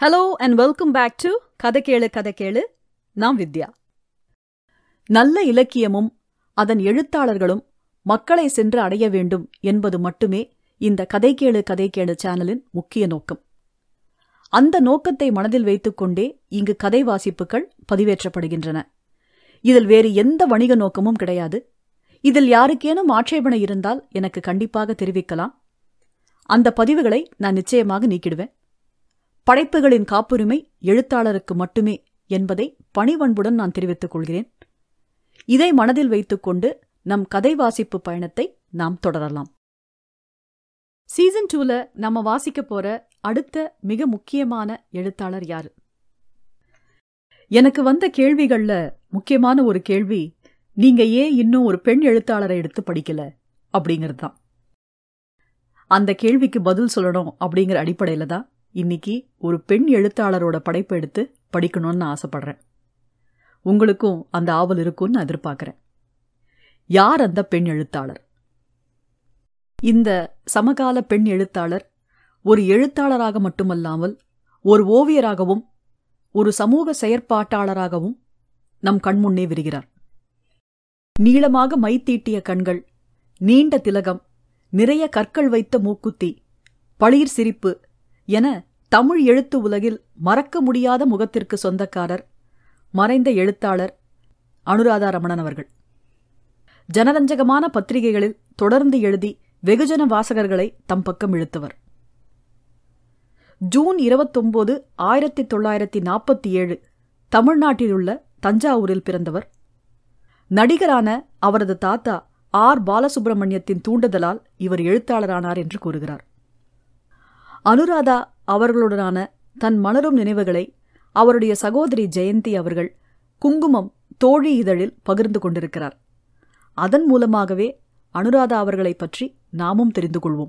hello and welcome back to கதை கேளு கதை கேளு நான் வித்யா நல்ல இலக்கியமும் அதன் எழுத்தாளர்களும் மக்களை சென்று அடைய வேண்டும் என்பது மட்டுமே இந்த கதை கேளு கதை கேளு சேனலின் முக்கிய நோக்கம் அந்த நோக்கத்தை மனதில் வைத்துக்கொண்டே இங்கு கதை வாசிப்புகள் பதிவேற்றப்படுகின்றன இதில் வேறு எந்த வணிக நோக்கமும் கிடையாது இதில் யாருக்கேனும் ஆட்சேபனை இருந்தால் எனக்கு கண்டிப்பாக தெரிவிக்கலாம் அந்த பதிவுகளை நான் நிச்சயமாக நீக்கிடுவேன் படைப்புகளின் காப்புரிமை எழுத்தாளருக்கு மட்டுமே என்பதை பணிவன்புடன் நான் தெரிவித்துக் கொள்கிறேன் இதை மனதில் வைத்துக்கொண்டு நம் கதை வாசிப்பு பயணத்தை நாம் தொடரலாம் சீசன் டூல நம்ம வாசிக்க போற அடுத்த மிக முக்கியமான எழுத்தாளர் யாரு எனக்கு வந்த கேள்விகள்ல முக்கியமான ஒரு கேள்வி நீங்க ஏன் இன்னும் ஒரு பெண் எழுத்தாளரை எடுத்து படிக்கல அப்படிங்கிறது தான் அந்த கேள்விக்கு பதில் சொல்லணும் அப்படிங்கிற அடிப்படையில தான் இன்னைக்கு ஒரு பெண் எழுத்தாளரோட படைப்பை எடுத்து படிக்கணும்னு நான் ஆசைப்படுறேன் உங்களுக்கும் அந்த ஆவல் இருக்கும்னு நான் எதிர்பார்க்கிறேன் யார் அந்த பெண் எழுத்தாளர் இந்த சமகால பெண் எழுத்தாளர் ஒரு எழுத்தாளராக மட்டுமல்லாமல் ஒரு ஓவியராகவும் ஒரு சமூக செயற்பாட்டாளராகவும் நம் கண்முன்னே விரிகிறார் நீளமாக மைத்தீட்டிய கண்கள் நீண்ட திலகம் நிறைய கற்கள் வைத்த மூக்குத்தி பளிர் சிரிப்பு என தமிழ் எழுத்து உலகில் மறக்க முடியாத முகத்திற்கு சொந்தக்காரர் மறைந்த எழுத்தாளர் அனுராதா ரமணன் அவர்கள் ஜனரஞ்சகமான பத்திரிகைகளில் தொடர்ந்து எழுதி வெகுஜன வாசகர்களை தம் பக்கம் இழுத்தவர் ஜூன் இருபத்தொன்பது ஆயிரத்தி தொள்ளாயிரத்தி நாற்பத்தி ஏழு தமிழ்நாட்டிலுள்ள தஞ்சாவூரில் பிறந்தவர் நடிகரான அவரது தாத்தா ஆர் பாலசுப்பிரமணியத்தின் தூண்டுதலால் இவர் எழுத்தாளரானார் என்று கூறுகிறார் அனுராதா அவர்களுடனான தன் மலரும் நினைவுகளை அவருடைய சகோதரி ஜெயந்தி அவர்கள் குங்குமம் தோழி இதழில் பகிர்ந்து கொண்டிருக்கிறார் அதன் மூலமாகவே அனுராதா அவர்களைப் பற்றி நாமும் தெரிந்து கொள்வோம்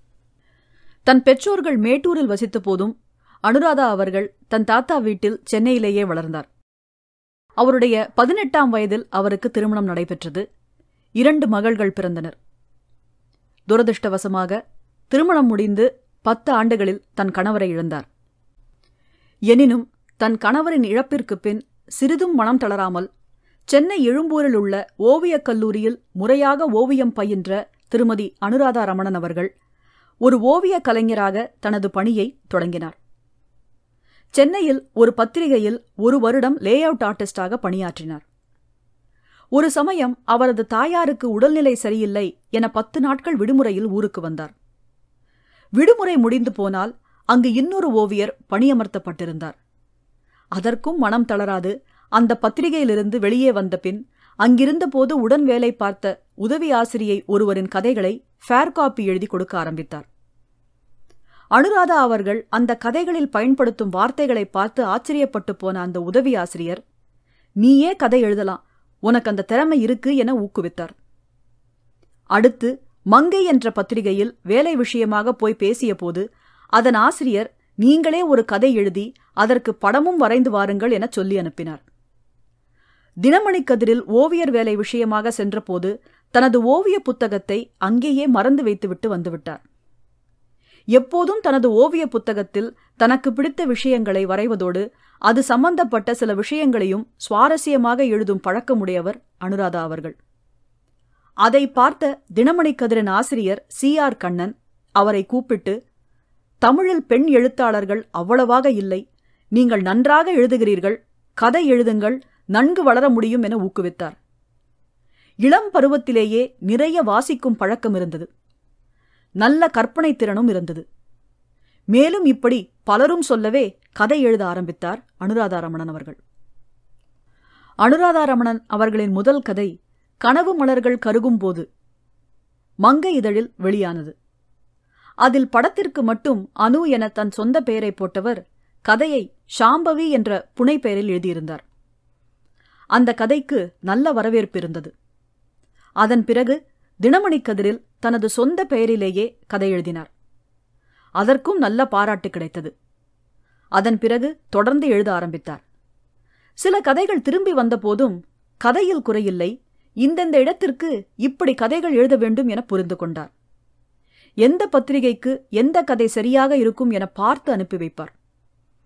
தன் பெற்றோர்கள் மேட்டூரில் வசித்த போதும் அனுராதா அவர்கள் தன் தாத்தா வீட்டில் சென்னையிலேயே வளர்ந்தார் அவருடைய பதினெட்டாம் வயதில் அவருக்கு திருமணம் நடைபெற்றது இரண்டு மகள்கள் பிறந்தனர் துரதிருஷ்டவசமாக திருமணம் முடிந்து பத்து ஆண்டுகளில் தன் கணவரை இழந்தார் எனினும் தன் கணவரின் இழப்பிற்குப் பின் சிறிதும் மனம் தளராமல் சென்னை எழும்பூரில் உள்ள ஓவியக் கல்லூரியில் முறையாக ஓவியம் பயின்ற திருமதி அனுராதா ரமணன் அவர்கள் ஒரு ஓவியக் கலைஞராக தனது பணியை தொடங்கினார் சென்னையில் ஒரு பத்திரிகையில் ஒரு வருடம் லே அவுட் ஆர்டிஸ்டாக பணியாற்றினார் ஒரு சமயம் அவரது தாயாருக்கு உடல்நிலை சரியில்லை என பத்து நாட்கள் விடுமுறையில் ஊருக்கு வந்தார் விடுமுறை முடிந்து போனால் அங்கு இன்னொரு ஓவியர் பணியமர்த்தப்பட்டிருந்தார் அதற்கும் மனம் தளராது அந்த பத்திரிகையிலிருந்து வெளியே வந்த பின் அங்கிருந்தபோது உடன் வேலை பார்த்த உதவி ஆசிரியை ஒருவரின் கதைகளை ஃபேர் காப்பி எழுதி கொடுக்க ஆரம்பித்தார் அனுராதா அவர்கள் அந்த கதைகளில் பயன்படுத்தும் வார்த்தைகளை பார்த்து ஆச்சரியப்பட்டு போன அந்த உதவி ஆசிரியர் நீயே கதை எழுதலாம் உனக்கு அந்த திறமை இருக்கு என ஊக்குவித்தார் அடுத்து மங்கை என்ற பத்திரிகையில் வேலை விஷயமாக போய் பேசியபோது அதன் ஆசிரியர் நீங்களே ஒரு கதை எழுதி அதற்கு படமும் வரைந்து வாருங்கள் என சொல்லி அனுப்பினார் தினமணி கதிரில் ஓவியர் வேலை விஷயமாக சென்றபோது தனது ஓவிய புத்தகத்தை அங்கேயே மறந்து வைத்துவிட்டு வந்துவிட்டார் எப்போதும் தனது ஓவிய புத்தகத்தில் தனக்கு பிடித்த விஷயங்களை வரைவதோடு அது சம்பந்தப்பட்ட சில விஷயங்களையும் சுவாரஸ்யமாக எழுதும் பழக்கமுடையவர் அனுராதா அவர்கள் அதை பார்த்த தினமணி கதிரின் ஆசிரியர் சி ஆர் கண்ணன் அவரை கூப்பிட்டு தமிழில் பெண் எழுத்தாளர்கள் அவ்வளவாக இல்லை நீங்கள் நன்றாக எழுதுகிறீர்கள் கதை எழுதுங்கள் நன்கு வளர முடியும் என ஊக்குவித்தார் இளம் பருவத்திலேயே நிறைய வாசிக்கும் பழக்கம் இருந்தது நல்ல கற்பனை திறனும் இருந்தது மேலும் இப்படி பலரும் சொல்லவே கதை எழுத ஆரம்பித்தார் அனுராதா ரமணன் அவர்கள் அனுராதா ரமணன் அவர்களின் முதல் கதை கனவு மலர்கள் கருகும் போது மங்கை இதழில் வெளியானது அதில் படத்திற்கு மட்டும் அனு என தன் சொந்த பெயரை போட்டவர் கதையை ஷாம்பவி என்ற புனை பெயரில் எழுதியிருந்தார் அந்த கதைக்கு நல்ல வரவேற்பு இருந்தது அதன் பிறகு தினமணி கதிரில் தனது சொந்த பெயரிலேயே கதை எழுதினார் அதற்கும் நல்ல பாராட்டு கிடைத்தது அதன் பிறகு தொடர்ந்து எழுத ஆரம்பித்தார் சில கதைகள் திரும்பி வந்தபோதும் கதையில் குறையில்லை இந்தந்த இடத்திற்கு இப்படி கதைகள் எழுத வேண்டும் என புரிந்து கொண்டார் எந்த பத்திரிகைக்கு எந்த கதை சரியாக இருக்கும் என பார்த்து அனுப்பி வைப்பார்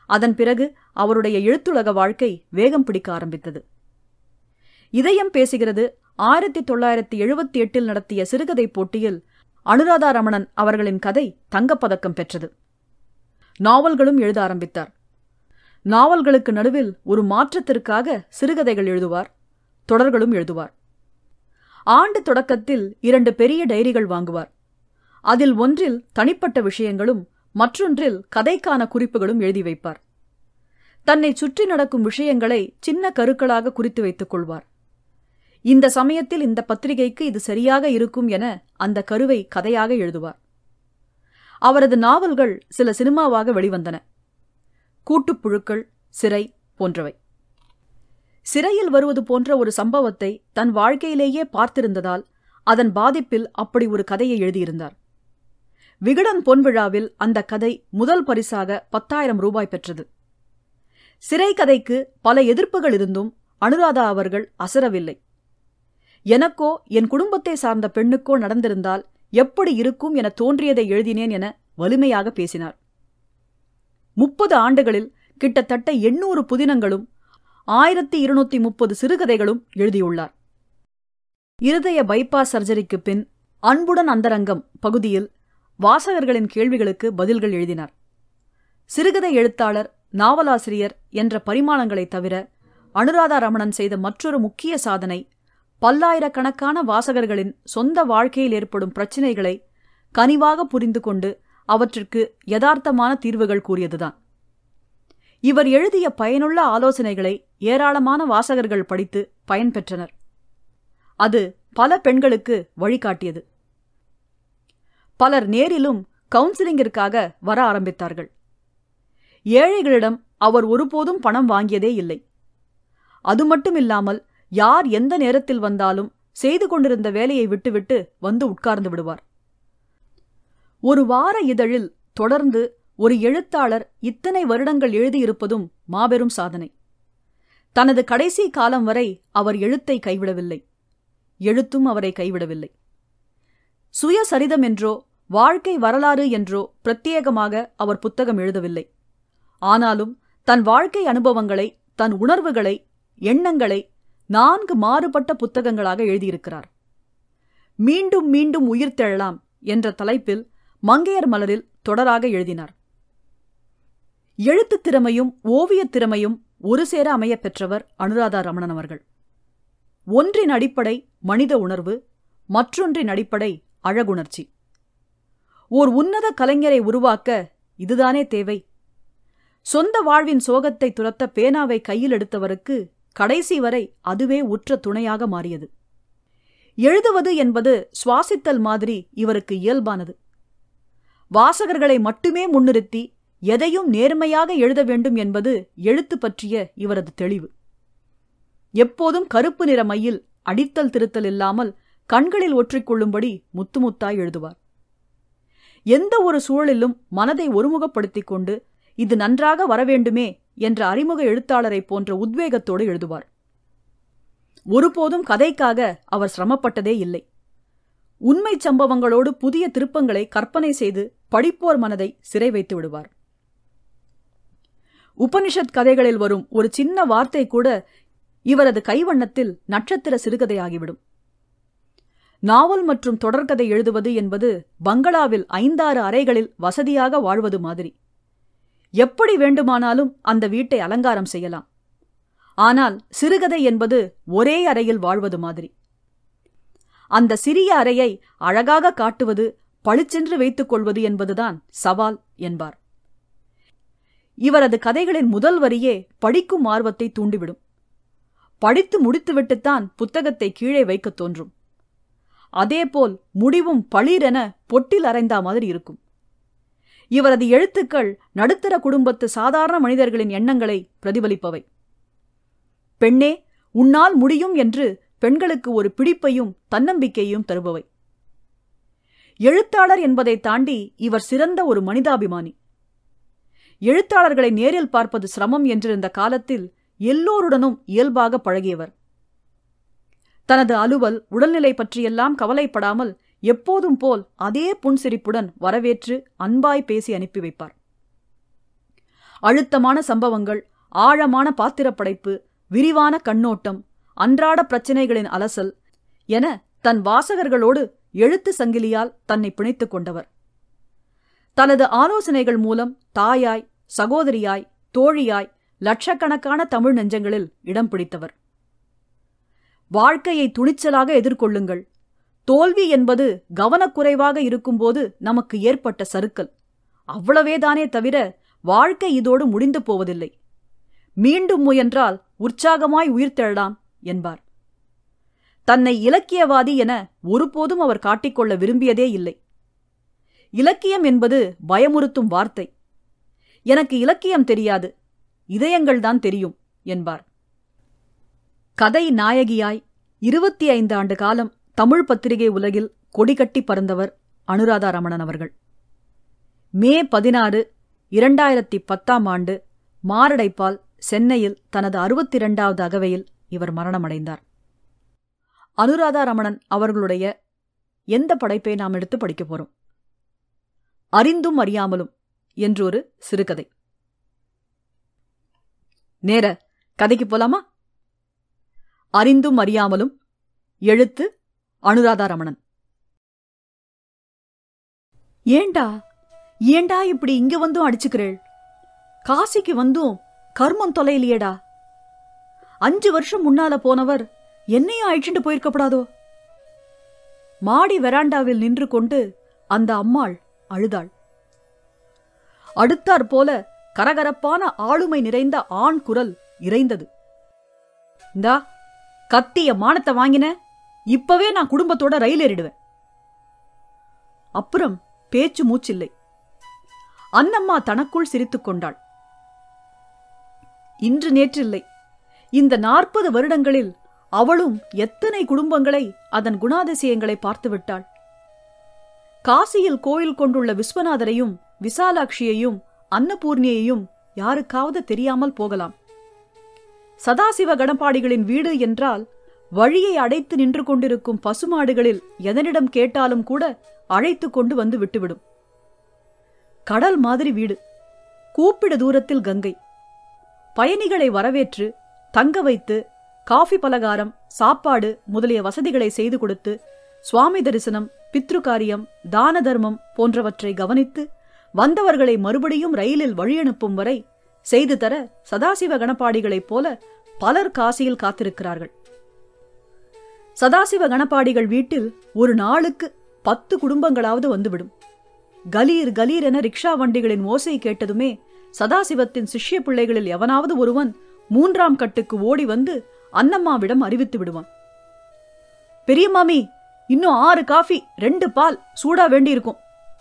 அதன் பிறகு அவருடைய எழுத்துலக வாழ்க்கை வேகம் பிடிக்க ஆரம்பித்தது இதயம் பேசுகிறது ஆயிரத்தி தொள்ளாயிரத்தி எழுபத்தி எட்டில் நடத்திய சிறுகதை போட்டியில் அனுராதா ரமணன் அவர்களின் கதை தங்கப்பதக்கம் பெற்றது நாவல்களும் எழுத ஆரம்பித்தார் நாவல்களுக்கு நடுவில் ஒரு மாற்றத்திற்காக சிறுகதைகள் எழுதுவார் தொடர்களும் எழுதுவார் ஆண்டு தொடக்கத்தில் இரண்டு பெரிய டைரிகள் வாங்குவார் அதில் ஒன்றில் தனிப்பட்ட விஷயங்களும் மற்றொன்றில் கதைக்கான குறிப்புகளும் எழுதி வைப்பார் தன்னை சுற்றி நடக்கும் விஷயங்களை சின்ன கருக்களாக குறித்து வைத்துக் கொள்வார் இந்த சமயத்தில் இந்த பத்திரிகைக்கு இது சரியாக இருக்கும் என அந்த கருவை கதையாக எழுதுவார் அவரது நாவல்கள் சில சினிமாவாக வெளிவந்தன கூட்டுப்புழுக்கள் சிறை போன்றவை சிறையில் வருவது போன்ற ஒரு சம்பவத்தை தன் வாழ்க்கையிலேயே பார்த்திருந்ததால் அதன் பாதிப்பில் அப்படி ஒரு கதையை எழுதியிருந்தார் விகடன் பொன்விழாவில் அந்த கதை முதல் பரிசாக பத்தாயிரம் ரூபாய் பெற்றது சிறை கதைக்கு பல எதிர்ப்புகள் இருந்தும் அனுராதா அவர்கள் அசரவில்லை எனக்கோ என் குடும்பத்தை சார்ந்த பெண்ணுக்கோ நடந்திருந்தால் எப்படி இருக்கும் என தோன்றியதை எழுதினேன் என வலிமையாக பேசினார் முப்பது ஆண்டுகளில் கிட்டத்தட்ட எண்ணூறு புதினங்களும் ஆயிரத்தி இருநூத்தி முப்பது சிறுகதைகளும் எழுதியுள்ளார் இருதய பைபாஸ் சர்ஜரிக்கு பின் அன்புடன் அந்தரங்கம் பகுதியில் வாசகர்களின் கேள்விகளுக்கு பதில்கள் எழுதினார் சிறுகதை எழுத்தாளர் நாவலாசிரியர் என்ற பரிமாணங்களைத் தவிர அனுராதா ரமணன் செய்த மற்றொரு முக்கிய சாதனை பல்லாயிரக்கணக்கான வாசகர்களின் சொந்த வாழ்க்கையில் ஏற்படும் பிரச்சினைகளை கனிவாக புரிந்து கொண்டு அவற்றிற்கு யதார்த்தமான தீர்வுகள் கூறியதுதான் இவர் எழுதிய பயனுள்ள ஆலோசனைகளை ஏராளமான வாசகர்கள் படித்து பயன்பெற்றனர் அது பல பெண்களுக்கு வழிகாட்டியது பலர் நேரிலும் கவுன்சிலிங்கிற்காக வர ஆரம்பித்தார்கள் ஏழைகளிடம் அவர் ஒருபோதும் பணம் வாங்கியதே இல்லை அது மட்டுமில்லாமல் யார் எந்த நேரத்தில் வந்தாலும் செய்து கொண்டிருந்த வேலையை விட்டுவிட்டு வந்து உட்கார்ந்து விடுவார் ஒரு வார இதழில் தொடர்ந்து ஒரு எழுத்தாளர் இத்தனை வருடங்கள் எழுதியிருப்பதும் மாபெரும் சாதனை தனது கடைசி காலம் வரை அவர் எழுத்தை கைவிடவில்லை எழுத்தும் அவரை கைவிடவில்லை சுயசரிதம் என்றோ வாழ்க்கை வரலாறு என்றோ பிரத்யேகமாக அவர் புத்தகம் எழுதவில்லை ஆனாலும் தன் வாழ்க்கை அனுபவங்களை தன் உணர்வுகளை எண்ணங்களை நான்கு மாறுபட்ட புத்தகங்களாக எழுதியிருக்கிறார் மீண்டும் மீண்டும் உயிர் தெழலாம் என்ற தலைப்பில் மங்கையர் மலரில் தொடராக எழுதினார் எழுத்துத் திறமையும் ஓவியத் திறமையும் ஒரு சேர அமையப் பெற்றவர் அனுராதா ரமணன் அவர்கள் ஒன்றின் அடிப்படை மனித உணர்வு மற்றொன்றின் அடிப்படை அழகுணர்ச்சி ஓர் உன்னத கலைஞரை உருவாக்க இதுதானே தேவை சொந்த வாழ்வின் சோகத்தை துரத்த பேனாவை கையில் எடுத்தவருக்கு கடைசி வரை அதுவே உற்ற துணையாக மாறியது எழுதுவது என்பது சுவாசித்தல் மாதிரி இவருக்கு இயல்பானது வாசகர்களை மட்டுமே முன்னிறுத்தி எதையும் நேர்மையாக எழுத வேண்டும் என்பது எழுத்து பற்றிய இவரது தெளிவு எப்போதும் கருப்பு நிற மையில் அடித்தல் திருத்தல் இல்லாமல் கண்களில் ஒற்றிக்கொள்ளும்படி முத்து முத்தாய் எழுதுவார் எந்த ஒரு சூழலிலும் மனதை ஒருமுகப்படுத்திக் கொண்டு இது நன்றாக வரவேண்டுமே என்ற அறிமுக எழுத்தாளரை போன்ற உத்வேகத்தோடு எழுதுவார் ஒருபோதும் கதைக்காக அவர் சிரமப்பட்டதே இல்லை உண்மை சம்பவங்களோடு புதிய திருப்பங்களை கற்பனை செய்து படிப்போர் மனதை சிறை வைத்து விடுவார் உபனிஷத் கதைகளில் வரும் ஒரு சின்ன வார்த்தை கூட இவரது கைவண்ணத்தில் நட்சத்திர சிறுகதையாகிவிடும் நாவல் மற்றும் தொடர்கதை எழுதுவது என்பது பங்களாவில் ஐந்தாறு அறைகளில் வசதியாக வாழ்வது மாதிரி எப்படி வேண்டுமானாலும் அந்த வீட்டை அலங்காரம் செய்யலாம் ஆனால் சிறுகதை என்பது ஒரே அறையில் வாழ்வது மாதிரி அந்த சிறிய அறையை அழகாக காட்டுவது பளிச்சென்று வைத்துக் கொள்வது என்பதுதான் சவால் என்பார் இவரது கதைகளின் முதல் வரியே படிக்கும் ஆர்வத்தை தூண்டிவிடும் படித்து முடித்துவிட்டுத்தான் புத்தகத்தை கீழே வைக்கத் தோன்றும் அதேபோல் முடிவும் பளிரென பொட்டில் அரைந்தா மாதிரி இருக்கும் இவரது எழுத்துக்கள் நடுத்தர குடும்பத்து சாதாரண மனிதர்களின் எண்ணங்களை பிரதிபலிப்பவை பெண்ணே உன்னால் முடியும் என்று பெண்களுக்கு ஒரு பிடிப்பையும் தன்னம்பிக்கையும் தருபவை எழுத்தாளர் என்பதை தாண்டி இவர் சிறந்த ஒரு மனிதாபிமானி எழுத்தாளர்களை நேரில் பார்ப்பது சிரமம் என்றிருந்த காலத்தில் எல்லோருடனும் இயல்பாக பழகியவர் தனது அலுவல் உடல்நிலை பற்றியெல்லாம் கவலைப்படாமல் எப்போதும் போல் அதே புன்சிரிப்புடன் வரவேற்று அன்பாய் பேசி அனுப்பி வைப்பார் அழுத்தமான சம்பவங்கள் ஆழமான பாத்திரப்படைப்பு விரிவான கண்ணோட்டம் அன்றாட பிரச்சினைகளின் அலசல் என தன் வாசகர்களோடு எழுத்து சங்கிலியால் தன்னை பிணைத்துக் கொண்டவர் தனது ஆலோசனைகள் மூலம் தாயாய் சகோதரியாய் தோழியாய் லட்சக்கணக்கான தமிழ் நெஞ்சங்களில் இடம் பிடித்தவர் வாழ்க்கையை துணிச்சலாக எதிர்கொள்ளுங்கள் தோல்வி என்பது கவனக்குறைவாக இருக்கும்போது நமக்கு ஏற்பட்ட சறுக்கல் அவ்வளவேதானே தவிர வாழ்க்கை இதோடு முடிந்து போவதில்லை மீண்டும் முயன்றால் உற்சாகமாய் உயிர்த்தெழலாம் என்பார் தன்னை இலக்கியவாதி என ஒருபோதும் அவர் காட்டிக்கொள்ள விரும்பியதே இல்லை இலக்கியம் என்பது பயமுறுத்தும் வார்த்தை எனக்கு இலக்கியம் தெரியாது இதயங்கள்தான் தெரியும் என்பார் கதை நாயகியாய் இருபத்தி ஐந்து ஆண்டு காலம் தமிழ் பத்திரிகை உலகில் கொடிகட்டி பறந்தவர் அனுராதா ரமணன் அவர்கள் மே பதினாறு இரண்டாயிரத்தி பத்தாம் ஆண்டு மாரடைப்பால் சென்னையில் தனது அறுபத்தி இரண்டாவது அகவையில் இவர் மரணமடைந்தார் அனுராதா ரமணன் அவர்களுடைய எந்த படைப்பை நாம் எடுத்து படிக்கப் போறோம் அறிந்தும் அறியாமலும் என்றொரு சிறுகதை நேர கதைக்கு போலாமா அறிந்தும் அறியாமலும் எழுத்து அனுராதா ரமணன் ஏண்டா ஏண்டா இப்படி இங்க வந்தும் அடிச்சுக்கிறேள் காசிக்கு வந்தும் கர்மம் தொலையிலையேடா அஞ்சு வருஷம் முன்னால போனவர் என்னையும் அழிச்சுட்டு போயிருக்கப்படாதோ மாடி வெராண்டாவில் நின்று கொண்டு அந்த அம்மாள் அழுதாள் அடுத்தாற் போல கரகரப்பான ஆளுமை நிறைந்த ஆண் குரல் இறைந்தது இந்தா கத்திய மானத்தை வாங்கின இப்பவே நான் குடும்பத்தோட ரயில் ஏறிடுவேன் அப்புறம் பேச்சு மூச்சில்லை அன்னம்மா தனக்குள் சிரித்துக் கொண்டாள் இன்று நேற்றில்லை இந்த நாற்பது வருடங்களில் அவளும் எத்தனை குடும்பங்களை அதன் குணாதிசயங்களை பார்த்துவிட்டாள் காசியில் கோயில் கொண்டுள்ள விஸ்வநாதரையும் விசாலாட்சியையும் அன்னபூர்ணியையும் யாருக்காவது தெரியாமல் போகலாம் சதாசிவ கணபாடிகளின் வீடு என்றால் வழியை அடைத்து நின்று கொண்டிருக்கும் பசுமாடுகளில் எதனிடம் கேட்டாலும் கூட அழைத்து கொண்டு வந்து விட்டுவிடும் கடல் மாதிரி வீடு கூப்பிட தூரத்தில் கங்கை பயணிகளை வரவேற்று தங்க வைத்து காஃபி பலகாரம் சாப்பாடு முதலிய வசதிகளை செய்து கொடுத்து சுவாமி தரிசனம் பித்ருகாரியம் தான தர்மம் போன்றவற்றை கவனித்து வந்தவர்களை மறுபடியும் ரயிலில் வழியனுப்பும் வரை செய்து தர சதாசிவ கணபாடிகளைப் போல பலர் காசியில் காத்திருக்கிறார்கள் சதாசிவ கணபாடிகள் வீட்டில் ஒரு நாளுக்கு பத்து குடும்பங்களாவது வந்துவிடும் கலீர் கலீர் என ரிக்ஷா வண்டிகளின் ஓசை கேட்டதுமே சதாசிவத்தின் சிஷ்ய பிள்ளைகளில் எவனாவது ஒருவன் மூன்றாம் கட்டுக்கு ஓடி வந்து அன்னம்மாவிடம் அறிவித்து விடுவான் பெரிய மாமி இன்னும் ஆறு காஃபி ரெண்டு பால் சூடா வேண்டியிருக்கும்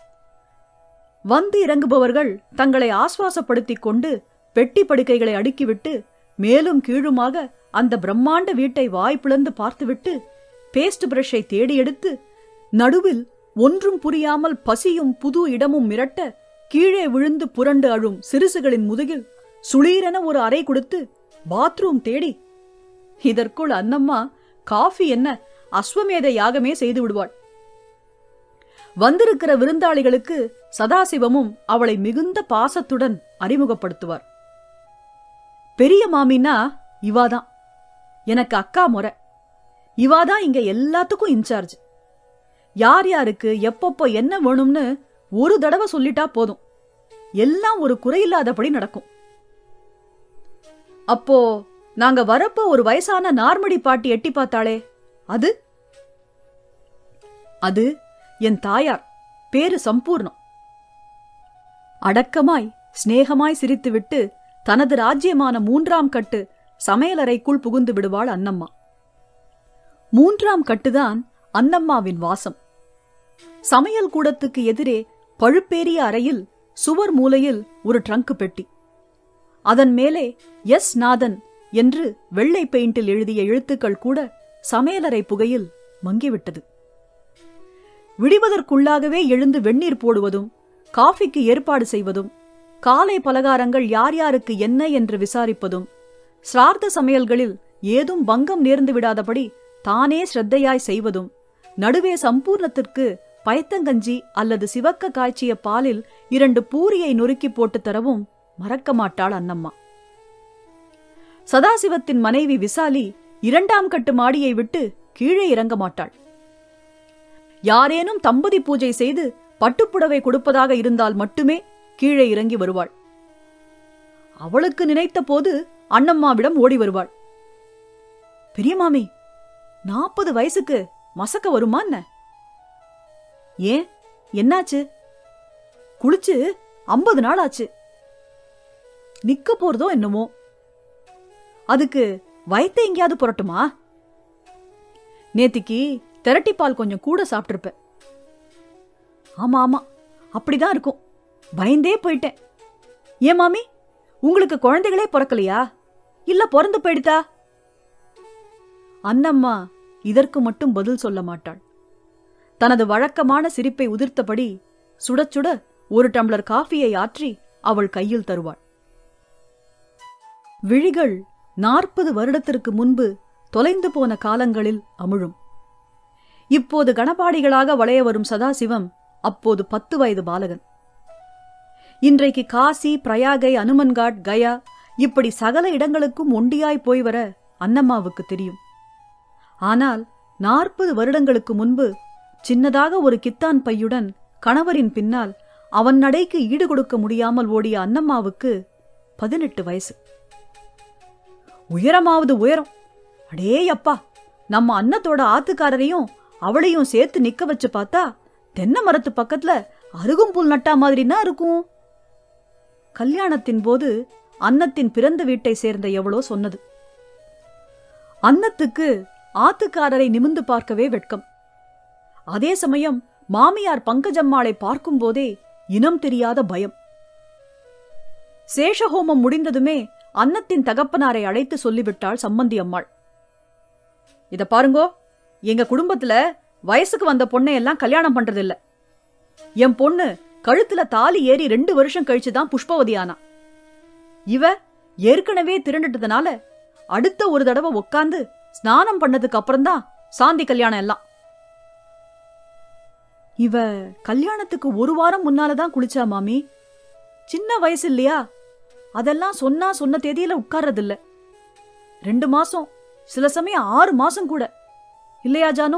வந்து இறங்குபவர்கள் தங்களை ஆஸ்வாசப்படுத்திக் கொண்டு பெட்டி படுக்கைகளை அடுக்கிவிட்டு மேலும் கீழுமாக அந்த பிரம்மாண்ட வீட்டை வாய் பிளந்து பார்த்துவிட்டு பேஸ்ட் பிரஷை தேடி எடுத்து நடுவில் ஒன்றும் புரியாமல் பசியும் புது இடமும் மிரட்ட கீழே விழுந்து புரண்டு அழும் சிறுசுகளின் முதுகில் சுளீரென ஒரு அறை கொடுத்து பாத்ரூம் தேடி இதற்குள் அன்னம்மா காஃபி என்ன அஸ்வமேத யாகமே செய்து விடுவாள் வந்திருக்கிற விருந்தாளிகளுக்கு சதாசிவமும் அவளை மிகுந்த பாசத்துடன் அறிமுகப்படுத்துவார் பெரிய மாமின்னா இவாதான் எனக்கு அக்கா முறை இவாதான் இங்க எல்லாத்துக்கும் இன்சார்ஜ் யார் யாருக்கு எப்பப்போ என்ன வேணும்னு ஒரு தடவை சொல்லிட்டா போதும் எல்லாம் ஒரு குறையில்லாதபடி நடக்கும் அப்போ நாங்க வரப்போ ஒரு வயசான நார்மடி பாட்டி எட்டி பார்த்தாளே அது அது என் தாயார் பேரு சம்பூர்ணம் அடக்கமாய் சிநேகமாய் சிரித்துவிட்டு தனது ராஜ்யமான மூன்றாம் கட்டு சமையலறைக்குள் புகுந்து விடுவாள் அன்னம்மா மூன்றாம் கட்டுதான் அன்னம்மாவின் வாசம் சமையல் கூடத்துக்கு எதிரே பழுப்பேறிய அறையில் சுவர் மூலையில் ஒரு ட்ரங்க் பெட்டி அதன் மேலே எஸ் நாதன் என்று வெள்ளை பெயிண்டில் எழுதிய எழுத்துக்கள் கூட சமையலறை புகையில் மங்கிவிட்டது விடிவதற்குள்ளாகவே எழுந்து வெந்நீர் போடுவதும் காஃபிக்கு ஏற்பாடு செய்வதும் காலை பலகாரங்கள் யார் யாருக்கு என்ன என்று விசாரிப்பதும் சிரார்த்த சமையல்களில் ஏதும் பங்கம் நேர்ந்து விடாதபடி தானே ஸ்ரத்தையாய் செய்வதும் நடுவே சம்பூர்ணத்திற்கு பயத்தங்கஞ்சி அல்லது சிவக்க காய்ச்சிய பாலில் இரண்டு பூரியை நொறுக்கி போட்டு தரவும் மறக்க மாட்டாள் அன்னம்மா சதாசிவத்தின் மனைவி விசாலி இரண்டாம் கட்டு மாடியை விட்டு கீழே இறங்க மாட்டாள் யாரேனும் தம்பதி பூஜை செய்து பட்டுப்புடவை கொடுப்பதாக இருந்தால் மட்டுமே கீழே இறங்கி வருவாள் அவளுக்கு நினைத்த போது அண்ணம்மாவிடம் ஓடி வருவாள் பெரிய மாமி நாற்பது வயசுக்கு மசக்க வருமா என்ன ஏன் என்னாச்சு குளிச்சு ஐம்பது நாள் ஆச்சு நிக்க போறதோ என்னமோ அதுக்கு வயத்தை எங்கேயாவது புரட்டுமா நேத்திக்கு திரட்டிப்பால் கொஞ்சம் கூட சாப்பிட்டிருப்ப ஆமா ஆமா அப்படிதான் இருக்கும் பயந்தே போயிட்டேன் ஏன் மாமி உங்களுக்கு குழந்தைகளே பிறக்கலையா இல்ல பிறந்து போயிடுதா அன்னம்மா இதற்கு மட்டும் பதில் சொல்ல மாட்டாள் தனது வழக்கமான சிரிப்பை உதிர்த்தபடி சுடச் சுட ஒரு டம்ளர் காஃபியை ஆற்றி அவள் கையில் தருவாள் விழிகள் நாற்பது வருடத்திற்கு முன்பு தொலைந்து போன காலங்களில் அமுழும் இப்போது கணபாடிகளாக வளைய வரும் சதாசிவம் அப்போது பத்து வயது பாலகன் இன்றைக்கு காசி பிரயாகை அனுமன்காட் கயா இப்படி சகல இடங்களுக்கும் ஒண்டியாய் போய் வர அன்னம்மாவுக்கு தெரியும் ஆனால் நாற்பது வருடங்களுக்கு முன்பு சின்னதாக ஒரு கித்தான் பையுடன் கணவரின் பின்னால் அவன் நடைக்கு ஈடு கொடுக்க முடியாமல் ஓடிய அன்னம்மாவுக்கு பதினெட்டு வயசு உயரமாவது உயரம் அடே அப்பா நம்ம அன்னத்தோட ஆத்துக்காரரையும் அவளையும் சேர்த்து நிக்க வச்சு பார்த்தா தென்னை மரத்து பக்கத்துல அருகும்புல் நட்டா மாதிரினா இருக்கும் கல்யாணத்தின் போது அன்னத்தின் பிறந்த வீட்டை சேர்ந்த எவளோ சொன்னது அன்னத்துக்கு ஆத்துக்காரரை நிமிந்து பார்க்கவே வெட்கம் அதே சமயம் மாமியார் பங்கஜம்மாளை பார்க்கும்போதே இனம் தெரியாத பயம் சேஷஹோமம் முடிந்ததுமே அன்னத்தின் தகப்பனாரை அழைத்து சொல்லிவிட்டாள் சம்மந்தி அம்மாள் இத பாருங்கோ எங்க குடும்பத்துல வயசுக்கு வந்த பொண்ணை எல்லாம் கல்யாணம் பண்றதில்ல என் பொண்ணு கழுத்துல தாலி ஏறி ரெண்டு வருஷம் கழிச்சுதான் புஷ்பவதி ஆனா இவ ஏற்கனவே திருண்டுட்டதுனால அடுத்த ஒரு தடவை உக்காந்து ஸ்நானம் பண்ணதுக்கு அப்புறம்தான் சாந்தி கல்யாணம் எல்லாம் இவ கல்யாணத்துக்கு ஒரு வாரம் முன்னாலதான் குளிச்சா மாமி சின்ன வயசு இல்லையா அதெல்லாம் சொன்னா சொன்ன தேதியில உட்கார்றதில்ல ரெண்டு மாசம் சில சமயம் ஆறு மாசம் கூட இல்லையா ஜானு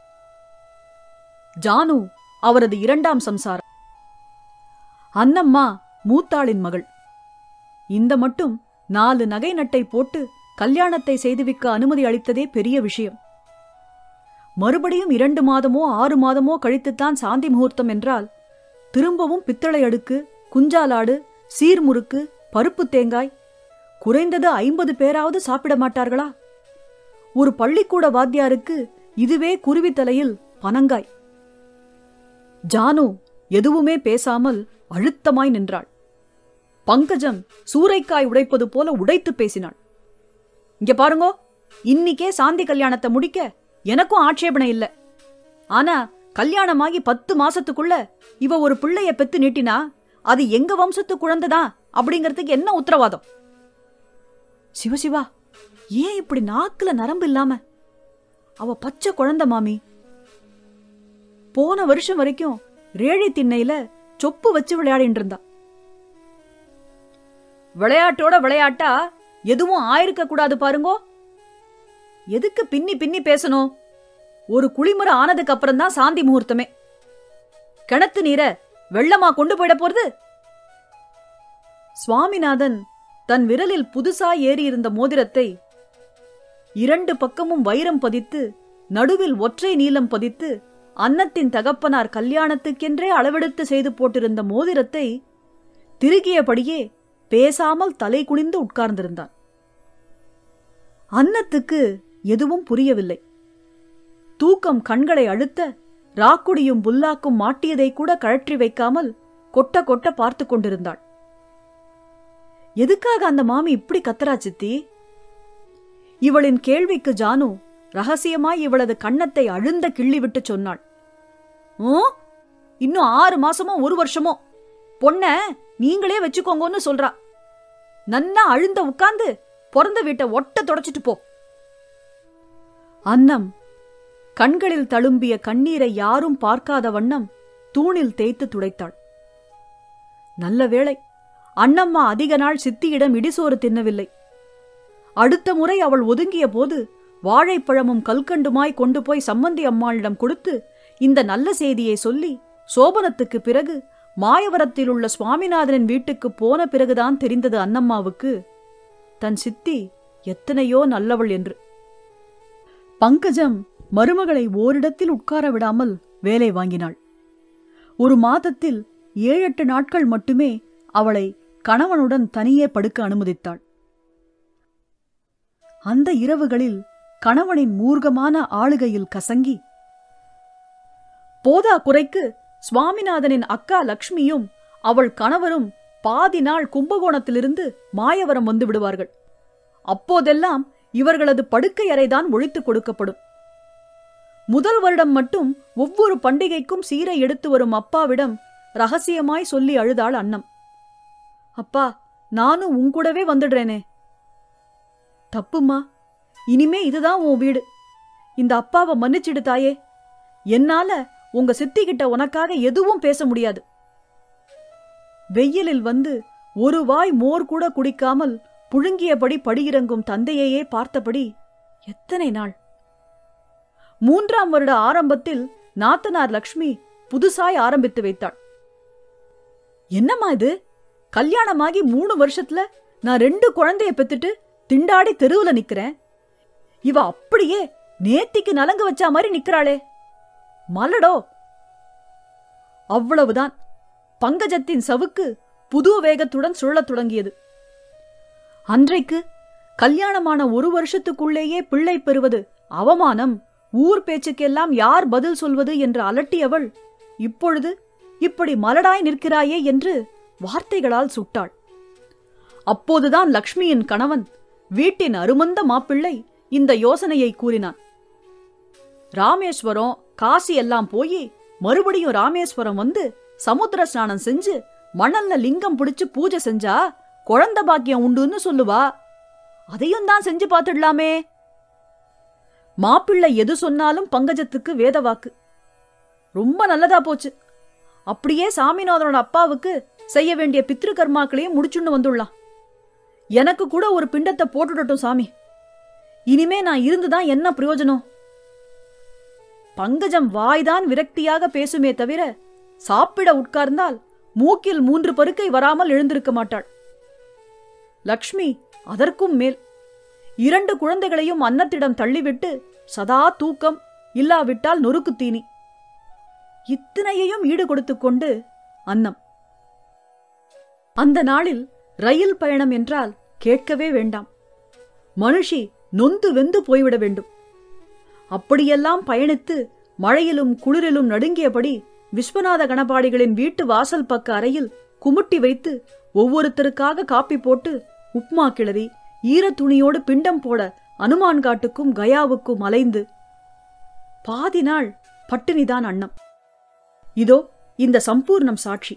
ஜானு அவரது இரண்டாம் சம்சாரம் அன்னம்மா மூத்தாளின் மகள் இந்த மட்டும் நாலு நகை நட்டை போட்டு கல்யாணத்தை செய்துவிக்க அனுமதி அளித்ததே பெரிய விஷயம் மறுபடியும் இரண்டு மாதமோ ஆறு மாதமோ கழித்துத்தான் சாந்தி முகூர்த்தம் என்றால் திரும்பவும் பித்தளை அடுக்கு குஞ்சாலாடு சீர்முறுக்கு பருப்பு தேங்காய் குறைந்தது ஐம்பது பேராவது சாப்பிட மாட்டார்களா ஒரு பள்ளிக்கூட வாத்தியாருக்கு இதுவே குருவி தலையில் பனங்காய் ஜானு எதுவுமே பேசாமல் அழுத்தமாய் நின்றாள் பங்கஜம் சூறைக்காய் உடைப்பது போல உடைத்து பேசினாள் இங்க பாருங்கோ இன்னிக்கே சாந்தி கல்யாணத்தை முடிக்க எனக்கும் ஆட்சேபனை இல்ல ஆனா கல்யாணமாகி பத்து மாசத்துக்குள்ள இவ ஒரு பிள்ளைய பெத்து நீட்டினா அது எங்க வம்சத்து குழந்தைதான் அப்படிங்கறதுக்கு என்ன உத்தரவாதம் சிவசிவா ஏன் இப்படி நாக்குல நரம்பு இல்லாம அவ பச்சை குழந்தை மாமி போன வருஷம் வரைக்கும் ரேழி திண்ணையில சொப்பு வச்சு விளையாடிட்டு இருந்தா விளையாட்டோட விளையாட்டா எதுவும் ஆயிருக்க கூடாது பாருங்கோ எதுக்கு பின்னி பின்னி பேசணும் ஒரு குளிமுறை ஆனதுக்கு அப்புறம் தான் சாந்தி முகூர்த்தமே கிணத்து நீரை வெள்ளமா கொண்டு போயிட போறது சுவாமிநாதன் தன் விரலில் புதுசா ஏறியிருந்த மோதிரத்தை இரண்டு பக்கமும் வைரம் பதித்து நடுவில் ஒற்றை நீலம் பதித்து அன்னத்தின் தகப்பனார் கல்யாணத்துக்கென்றே அளவெடுத்து செய்து போட்டிருந்த மோதிரத்தை திருகியபடியே பேசாமல் தலை குனிந்து உட்கார்ந்திருந்தான் அன்னத்துக்கு எதுவும் புரியவில்லை தூக்கம் கண்களை அழுத்த ராக்குடியும் புல்லாக்கும் மாட்டியதை கூட கழற்றி வைக்காமல் கொட்ட கொட்ட பார்த்து கொண்டிருந்தாள் எதுக்காக அந்த மாமி இப்படி கத்தரா சித்தி இவளின் கேள்விக்கு ஜானு ரகசியமாய் இவளது கன்னத்தை அழுந்த கிள்ளி விட்டு சொன்னாள் "ஓ, இன்னும் ஆறு மாசமோ ஒரு வருஷமோ பொண்ண நீங்களே வச்சுக்கோங்கன்னு சொல்றா நன்னா அழுந்த உட்கார்ந்து பிறந்த வீட்டை ஒட்ட தொடச்சிட்டு போ அன்னம் கண்களில் தழும்பிய கண்ணீரை யாரும் பார்க்காத வண்ணம் தூணில் தேய்த்து துடைத்தாள் நல்ல வேளை அண்ணம்மா அதிக நாள் சித்தியிடம் இடிசோறு தின்னவில்லை அடுத்த முறை அவள் ஒதுங்கிய போது வாழைப்பழமும் கல்கண்டுமாய் கொண்டு போய் சம்மந்தி அம்மாளிடம் கொடுத்து இந்த நல்ல செய்தியை சொல்லி சோபனத்துக்கு பிறகு மாயவரத்தில் உள்ள சுவாமிநாதனின் வீட்டுக்கு போன பிறகுதான் தெரிந்தது அன்னம்மாவுக்கு தன் சித்தி எத்தனையோ நல்லவள் என்று பங்கஜம் மருமகளை ஓரிடத்தில் உட்கார விடாமல் வேலை வாங்கினாள் ஒரு மாதத்தில் ஏழெட்டு நாட்கள் மட்டுமே அவளை கணவனுடன் தனியே படுக்க அனுமதித்தாள் அந்த இரவுகளில் கணவனின் மூர்க்கமான ஆளுகையில் கசங்கி போதா குறைக்கு சுவாமிநாதனின் அக்கா லக்ஷ்மியும் அவள் கணவரும் பாதி நாள் கும்பகோணத்திலிருந்து மாயவரம் வந்து விடுவார்கள் அப்போதெல்லாம் இவர்களது படுக்கை அறைதான் ஒழித்துக் கொடுக்கப்படும் முதல் வருடம் மட்டும் ஒவ்வொரு பண்டிகைக்கும் சீரை எடுத்து வரும் அப்பாவிடம் ரகசியமாய் சொல்லி அழுதாள் அன்னம் அப்பா நானும் உங்கூடவே வந்துடுறேனே தப்புமா இனிமே இதுதான் உன் வீடு இந்த அப்பாவை மன்னிச்சிடு தாயே என்னால உங்க சித்தி கிட்ட உனக்காக எதுவும் பேச முடியாது வெயிலில் வந்து ஒரு வாய் மோர் கூட குடிக்காமல் புழுங்கியபடி படியிறங்கும் தந்தையையே பார்த்தபடி எத்தனை நாள் மூன்றாம் வருட ஆரம்பத்தில் நாத்தனார் லக்ஷ்மி புதுசாய் ஆரம்பித்து வைத்தாள் என்னம்மா இது கல்யாணமாகி மூணு வருஷத்துல நான் ரெண்டு குழந்தைய பெத்துட்டு திண்டாடி தெருவுல நிக்கிறேன் இவ அப்படியே நேத்திக்கு நலங்கு வச்சா மாதிரி நிக்கிறாளே மலடோ அவ்வளவுதான் பங்கஜத்தின் சவுக்கு புது வேகத்துடன் சுழலத் தொடங்கியது அன்றைக்கு கல்யாணமான ஒரு வருஷத்துக்குள்ளேயே பிள்ளை பெறுவது அவமானம் ஊர் பேச்சுக்கெல்லாம் யார் பதில் சொல்வது என்று அலட்டியவள் இப்பொழுது இப்படி மலடாய் நிற்கிறாயே என்று வார்த்தைகளால் சுட்டாள் அப்போதுதான் லக்ஷ்மியின் கணவன் வீட்டின் அருமந்த மாப்பிள்ளை இந்த யோசனையை கூறினான் ராமேஸ்வரம் காசி எல்லாம் போய் மறுபடியும் ராமேஸ்வரம் வந்து சமுத்திர ஸ்நானம் செஞ்சு மணல்ல லிங்கம் பிடிச்சு பூஜை செஞ்சா குழந்தை பாக்கியம் உண்டுன்னு சொல்லுவா அதையும் தான் செஞ்சு பார்த்துடலாமே மாப்பிள்ளை எது சொன்னாலும் பங்கஜத்துக்கு வேதவாக்கு ரொம்ப நல்லதா போச்சு அப்படியே சாமிநாதனோட அப்பாவுக்கு செய்ய வேண்டிய பித்ரு கர்மாக்களையும் முடிச்சுன்னு வந்துடலாம் எனக்கு கூட ஒரு பிண்டத்தை போட்டுடட்டும் சாமி இனிமே நான் இருந்துதான் என்ன பிரயோஜனம் பங்கஜம் வாய்தான் விரக்தியாக பேசுமே தவிர சாப்பிட உட்கார்ந்தால் மூக்கில் மூன்று பருக்கை வராமல் எழுந்திருக்க மாட்டாள் லக்ஷ்மி அதற்கும் மேல் இரண்டு குழந்தைகளையும் அன்னத்திடம் தள்ளிவிட்டு சதா தூக்கம் இல்லாவிட்டால் நொறுக்கு தீனி இத்தனையையும் ஈடு கொடுத்துக் கொண்டு அன்னம் அந்த நாளில் ரயில் பயணம் என்றால் கேட்கவே வேண்டாம் மனுஷி நொந்து வெந்து போய்விட வேண்டும் அப்படியெல்லாம் பயணித்து மழையிலும் குளிரிலும் நடுங்கியபடி விஸ்வநாத கணபாடிகளின் வீட்டு வாசல் பக்க அறையில் குமுட்டி வைத்து ஒவ்வொருத்தருக்காக காப்பி போட்டு உப்மா கிளறி ஈரத் துணியோடு பிண்டம் போட அனுமான் காட்டுக்கும் கயாவுக்கும் அலைந்து பாதி நாள் பட்டினிதான் அன்னம் இதோ இந்த சம்பூர்ணம் சாட்சி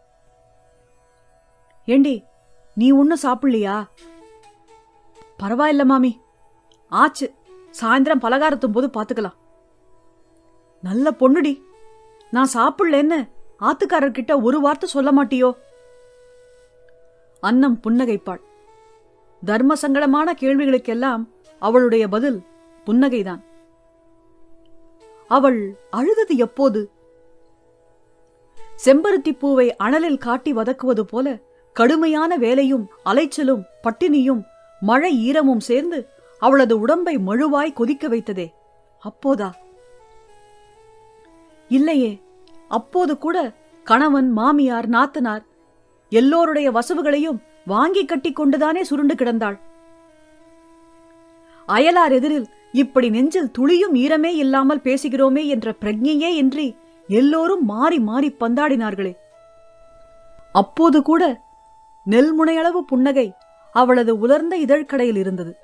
ஏண்டி நீ ஒன்னும் சாப்பிடலையா பரவாயில்ல மாமி ஆச்சு சாயந்தரம் பலகாரத்தும் போது பாத்துக்கலாம் நல்ல பொண்ணுடி நான் சாப்பிடலன்னு ஆத்துக்காரர்கிட்ட ஒரு வார்த்தை சொல்ல மாட்டியோ அன்னம் புன்னகைப்பாள் தர்ம சங்கடமான கேள்விகளுக்கெல்லாம் அவளுடைய பதில் புன்னகைதான் அவள் அழுதது எப்போது செம்பருத்திப் பூவை அனலில் காட்டி வதக்குவது போல கடுமையான வேலையும் அலைச்சலும் பட்டினியும் மழை ஈரமும் சேர்ந்து அவளது உடம்பை மழுவாய் கொதிக்க வைத்ததே அப்போதா இல்லையே அப்போது கூட கணவன் மாமியார் நாத்தனார் எல்லோருடைய வசவுகளையும் வாங்கி கட்டிக் கொண்டுதானே சுருண்டு கிடந்தாள் அயலார் எதிரில் இப்படி நெஞ்சில் துளியும் ஈரமே இல்லாமல் பேசுகிறோமே என்ற பிரஜையே இன்றி எல்லோரும் மாறி மாறி பந்தாடினார்களே அப்போது கூட நெல்முனையளவு புன்னகை அவளது உலர்ந்த இதழ்கடையில் இருந்தது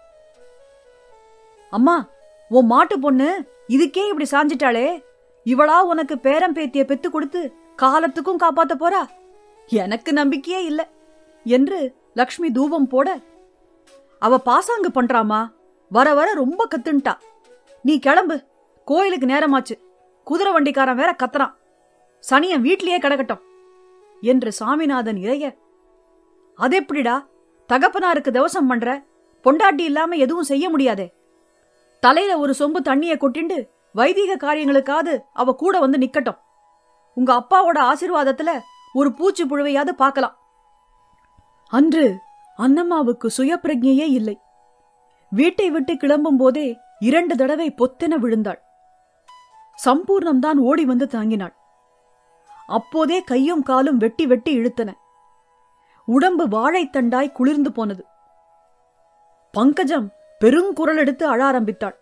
அம்மா உன் மாட்டு பொண்ணு இதுக்கே இப்படி சாஞ்சிட்டாளே இவளா உனக்கு பேரம் பேத்திய பெத்து கொடுத்து காலத்துக்கும் காப்பாத்த போறா எனக்கு நம்பிக்கையே இல்ல என்று லக்ஷ்மி தூபம் போட அவ பாசாங்கு பண்றாமா வர வர ரொம்ப கத்துன்ட்டா நீ கிளம்பு கோயிலுக்கு நேரமாச்சு குதிரை வண்டிக்காரன் வேற கத்துறான் சனியன் வீட்லயே கிடக்கட்டும் என்று சாமிநாதன் இறைய அதெப்படிடா தகப்பனாருக்கு தவசம் பண்ற பொண்டாட்டி இல்லாம எதுவும் செய்ய முடியாதே தலையில ஒரு சொம்பு தண்ணிய கொட்டிண்டு வைதிக காரியங்களுக்காவது அவ கூட வந்து நிக்கட்டும் உங்க அப்பாவோட ஆசீர்வாதத்துல ஒரு பூச்சி புழுவையாவது பார்க்கலாம் அன்று அன்னம்மாவுக்கு சுயப்பிரஜையே இல்லை வீட்டை விட்டு கிளம்பும் போதே இரண்டு தடவை பொத்தென விழுந்தாள் சம்பூர்ணம்தான் ஓடி வந்து தாங்கினாள் அப்போதே கையும் காலும் வெட்டி வெட்டி இழுத்தன உடம்பு வாழைத்தண்டாய் குளிர்ந்து போனது பங்கஜம் பெருங்குரல் எடுத்து அழ ஆரம்பித்தாள்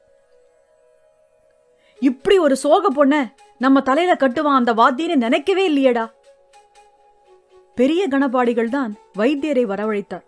இப்படி ஒரு சோக பொண்ண நம்ம தலையில கட்டுவான் அந்த வாத்தியனை நினைக்கவே இல்லையேடா பெரிய கணபாடிகள் தான் வைத்தியரை வரவழைத்தார்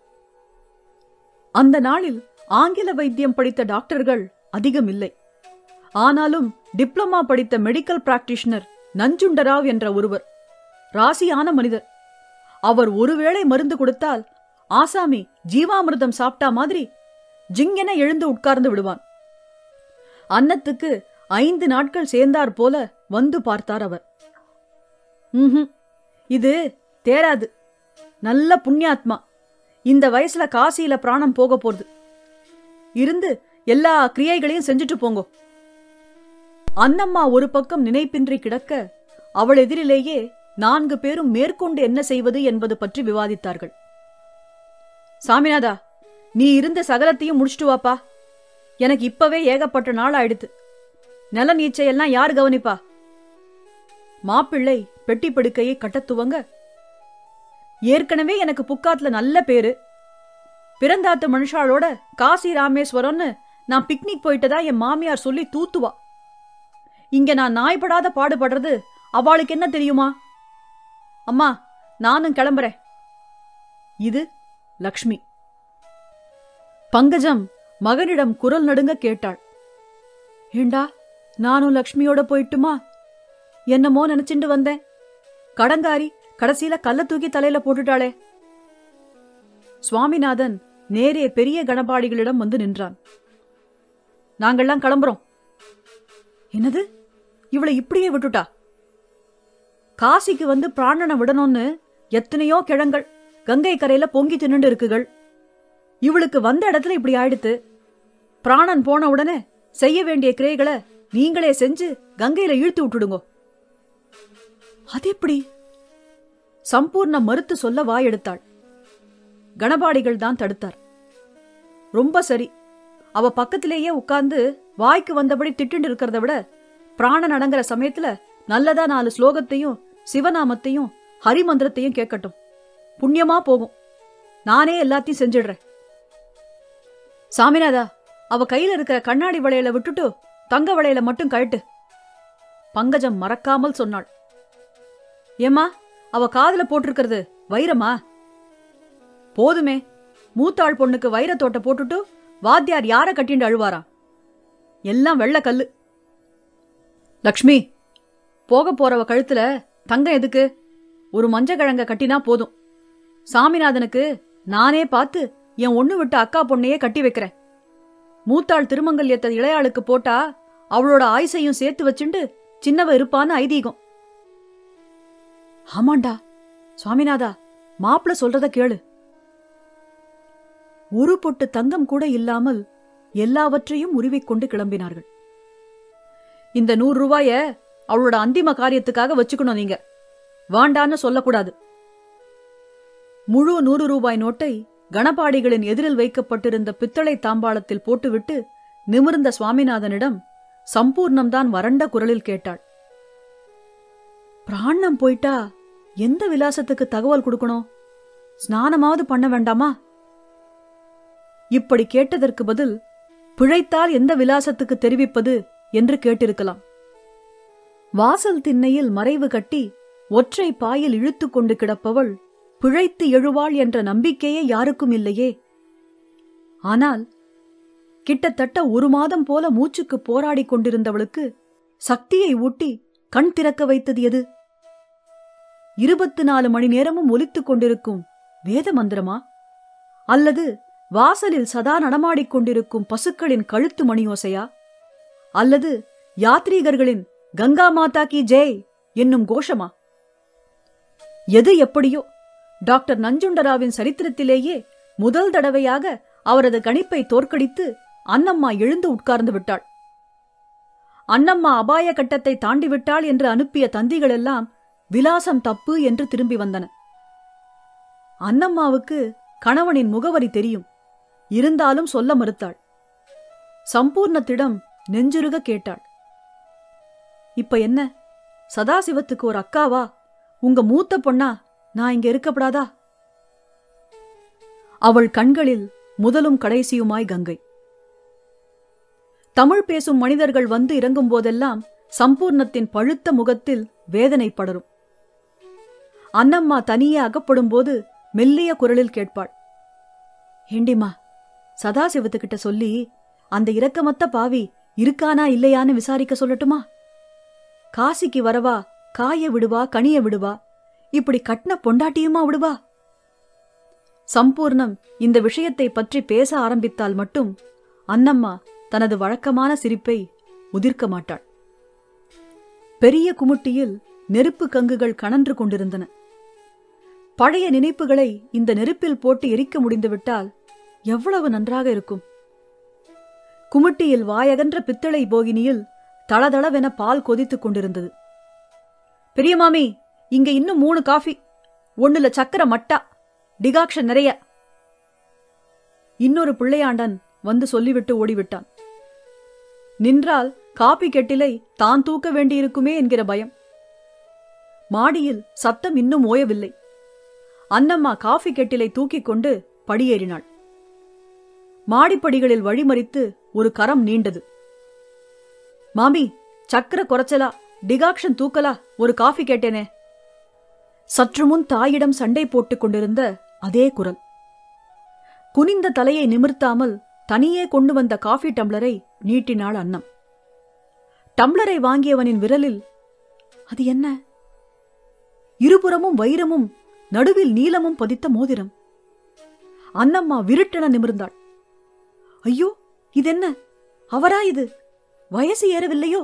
அந்த நாளில் ஆங்கில வைத்தியம் படித்த டாக்டர்கள் அதிகம் இல்லை ஆனாலும் டிப்ளமா படித்த மெடிக்கல் பிராக்டிஷனர் நஞ்சுண்டராவ் என்ற ஒருவர் ராசியான மனிதர் அவர் ஒருவேளை மருந்து கொடுத்தால் ஆசாமி ஜீவாமிர்தம் சாப்பிட்டா மாதிரி ஜிங்கென எழுந்து உட்கார்ந்து விடுவான் அன்னத்துக்கு ஐந்து நாட்கள் சேர்ந்தார் போல வந்து பார்த்தார் அவர் ம்ஹும் இது தேராது நல்ல புண்ணியாத்மா இந்த வயசுல காசியில பிராணம் போக போறது இருந்து எல்லா கிரியைகளையும் செஞ்சுட்டு போங்கோ அன்னம்மா ஒரு பக்கம் நினைப்பின்றி கிடக்க அவள் எதிரிலேயே நான்கு பேரும் மேற்கொண்டு என்ன செய்வது என்பது பற்றி விவாதித்தார்கள் சாமிநாதா நீ இருந்த சகலத்தையும் முடிச்சிட்டு வாப்பா எனக்கு இப்பவே ஏகப்பட்ட நாள் ஆயிடுத்து நில நீச்சையெல்லாம் யார் கவனிப்பா மாப்பிள்ளை பெட்டி படுக்கையை கட்டத் துவங்க ஏற்கனவே எனக்கு புக்காத்துல நல்ல பேரு பிறந்தாத்து மனுஷாளோட காசி ராமேஸ்வரம்னு நான் பிக்னிக் போயிட்டதா என் மாமியார் சொல்லி தூத்துவா இங்க நான் நாய்படாத பாடுபடுறது அவளுக்கு என்ன தெரியுமா அம்மா நானும் கிளம்புறேன் இது லக்ஷ்மி பங்கஜம் மகனிடம் குரல் நடுங்க கேட்டாள் ஏண்டா நானும் லக்ஷ்மியோட போயிட்டுமா என்னமோ நினைச்சுண்டு வந்தேன் கடங்காரி கடைசியில கல்ல தூக்கி தலையில போட்டுட்டாளே சுவாமிநாதன் நேரே பெரிய கணபாடிகளிடம் வந்து நின்றான் நாங்கள்லாம் கிளம்புறோம் என்னது இவளை இப்படியே விட்டுட்டா காசிக்கு வந்து பிராணனை விடணும்னு எத்தனையோ கிழங்கள் கங்கை கரையில பொங்கி தின்னுண்டு இருக்குகள் இவளுக்கு வந்த இடத்துல இப்படி ஆயிடுத்து பிராணன் போன உடனே செய்ய வேண்டிய கிரைகளை நீங்களே செஞ்சு கங்கையில இழுத்து விட்டுடுங்கோ அது எப்படி சம்பூர்ண மறுத்து சொல்ல வாயெடுத்தாள் கணபாடிகள் தான் தடுத்தார் ரொம்ப சரி அவ பக்கத்திலேயே உட்கார்ந்து வாய்க்கு வந்தபடி திட்டுண்டு இருக்கிறத விட பிராணன் அடங்குற சமயத்துல நல்லதா நாலு ஸ்லோகத்தையும் சிவநாமத்தையும் ஹரிமந்திரத்தையும் கேட்கட்டும் புண்ணியமா போகும் நானே எல்லாத்தையும் செஞ்சிடுறேன் சாமிநாதா அவ கையில இருக்கிற கண்ணாடி வளையல விட்டுட்டு தங்க வளையல மட்டும் கழட்டு பங்கஜம் மறக்காமல் சொன்னாள் ஏம்மா அவ காதுல போட்டிருக்கிறது வைரமா போதுமே மூத்தாள் பொண்ணுக்கு வைரத்தோட்ட போட்டுட்டு வாத்தியார் யார கட்டிண்டு அழுவாராம் எல்லாம் வெள்ள கல்லு லக்ஷ்மி போக போறவ கழுத்துல தங்கம் எதுக்கு ஒரு மஞ்ச கிழங்க கட்டினா போதும் சாமிநாதனுக்கு நானே பார்த்து என் ஒண்ணு விட்ட அக்கா பொண்ணையே கட்டி வைக்கிறேன் மூத்தாள் திருமங்கல்யத்தை இளையாளுக்கு போட்டா அவளோட ஆயுசையும் சேர்த்து வச்சுண்டு சின்னவ இருப்பான்னு ஐதீகம் ஆமாண்டா சுவாமிநாதா மாப்பிள சொல்றத கேளு ஒரு பொட்டு தங்கம் கூட இல்லாமல் எல்லாவற்றையும் உருவிக்கொண்டு கிளம்பினார்கள் இந்த நூறு ரூபாய அவளோட அந்திம காரியத்துக்காக வச்சுக்கணும் நீங்க வாண்டான்னு சொல்லக்கூடாது முழு நூறு ரூபாய் நோட்டை கணபாடிகளின் எதிரில் வைக்கப்பட்டிருந்த பித்தளை தாம்பாளத்தில் போட்டுவிட்டு நிமிர்ந்த சுவாமிநாதனிடம் சம்பூர்ணம்தான் வறண்ட குரலில் கேட்டாள் பிராணம் போயிட்டா எந்த விலாசத்துக்கு தகவல் கொடுக்கணும் ஸ்நானமாவது பண்ண வேண்டாமா இப்படி கேட்டதற்கு பதில் பிழைத்தால் எந்த விலாசத்துக்கு தெரிவிப்பது என்று கேட்டிருக்கலாம் வாசல் திண்ணையில் மறைவு கட்டி ஒற்றை பாயில் இழுத்து கொண்டு கிடப்பவள் பிழைத்து எழுவாள் என்ற நம்பிக்கையே யாருக்கும் இல்லையே ஆனால் கிட்டத்தட்ட ஒரு மாதம் போல மூச்சுக்கு போராடிக் கொண்டிருந்தவளுக்கு சக்தியை ஊட்டி கண் திறக்க வைத்தது எது இருபத்து நாலு மணி நேரமும் ஒலித்துக் கொண்டிருக்கும் வேத மந்திரமா அல்லது வாசலில் சதா நடமாடிக் கொண்டிருக்கும் பசுக்களின் கழுத்து மணியோசையா அல்லது யாத்ரீகர்களின் கங்கா மாதா கி ஜெய் என்னும் கோஷமா எது எப்படியோ டாக்டர் நஞ்சுண்டராவின் சரித்திரத்திலேயே முதல் தடவையாக அவரது கணிப்பை தோற்கடித்து அன்னம்மா எழுந்து உட்கார்ந்து விட்டாள் அன்னம்மா அபாய கட்டத்தை தாண்டிவிட்டாள் என்று அனுப்பிய தந்திகளெல்லாம் விலாசம் தப்பு என்று திரும்பி வந்தன அன்னம்மாவுக்கு கணவனின் முகவரி தெரியும் இருந்தாலும் சொல்ல மறுத்தாள் சம்பூர்ணத்திடம் நெஞ்சுருக கேட்டாள் இப்ப என்ன சதாசிவத்துக்கு ஒரு அக்காவா உங்க மூத்த பொண்ணா நான் இங்க இருக்கப்படாதா அவள் கண்களில் முதலும் கடைசியுமாய் கங்கை தமிழ் பேசும் மனிதர்கள் வந்து இறங்கும் போதெல்லாம் சம்பூர்ணத்தின் பழுத்த முகத்தில் வேதனை படரும் அன்னம்மா தனியே அகப்படும் போது மெல்லிய குரலில் கேட்பாள் ஏண்டிமா சதாசிவத்துக்கிட்ட சொல்லி அந்த இரக்கமத்த பாவி இருக்கானா இல்லையான்னு விசாரிக்க சொல்லட்டுமா காசிக்கு வரவா காய விடுவா கனிய விடுவா இப்படி கட்டின பொண்டாட்டியுமா விடுவா சம்பூர்ணம் இந்த விஷயத்தை பற்றி பேச ஆரம்பித்தால் மட்டும் அன்னம்மா தனது வழக்கமான சிரிப்பை உதிர்க்க மாட்டாள் பெரிய குமுட்டியில் நெருப்பு கங்குகள் கனன்று கொண்டிருந்தன பழைய நினைப்புகளை இந்த நெருப்பில் போட்டு எரிக்க முடிந்துவிட்டால் எவ்வளவு நன்றாக இருக்கும் குமுட்டியில் வாயகன்ற பித்தளை போகினியில் தளதளவென பால் கொதித்துக் கொண்டிருந்தது பெரிய மாமி இங்க இன்னும் மூணு காஃபி ஒண்ணுல சக்கரை மட்டா டிகாக்ஷன் நிறைய இன்னொரு பிள்ளையாண்டன் வந்து சொல்லிவிட்டு ஓடிவிட்டான் நின்றால் காப்பி கெட்டிலை தான் தூக்க வேண்டியிருக்குமே என்கிற பயம் மாடியில் சத்தம் இன்னும் ஓயவில்லை அன்னம்மா காஃபி கெட்டிலை தூக்கிக் கொண்டு படியேறினாள் மாடிப்படிகளில் வழிமறித்து ஒரு கரம் நீண்டது மாமி சக்கர குறைச்சலா டிகாக்ஷன் தூக்கலா ஒரு காஃபி கேட்டேனே சற்று முன் தாயிடம் சண்டை போட்டுக் கொண்டிருந்த அதே குரல் குனிந்த தலையை நிமிர்த்தாமல் தனியே கொண்டு வந்த காஃபி டம்ளரை நீட்டினாள் அன்னம் டம்ளரை வாங்கியவனின் விரலில் அது என்ன இருபுறமும் வைரமும் நடுவில் நீலமும் பதித்த மோதிரம் அன்னம்மா விருட்டென நிமிர்ந்தாள் ஐயோ இதென்ன அவரா இது வயசு ஏறவில்லையோ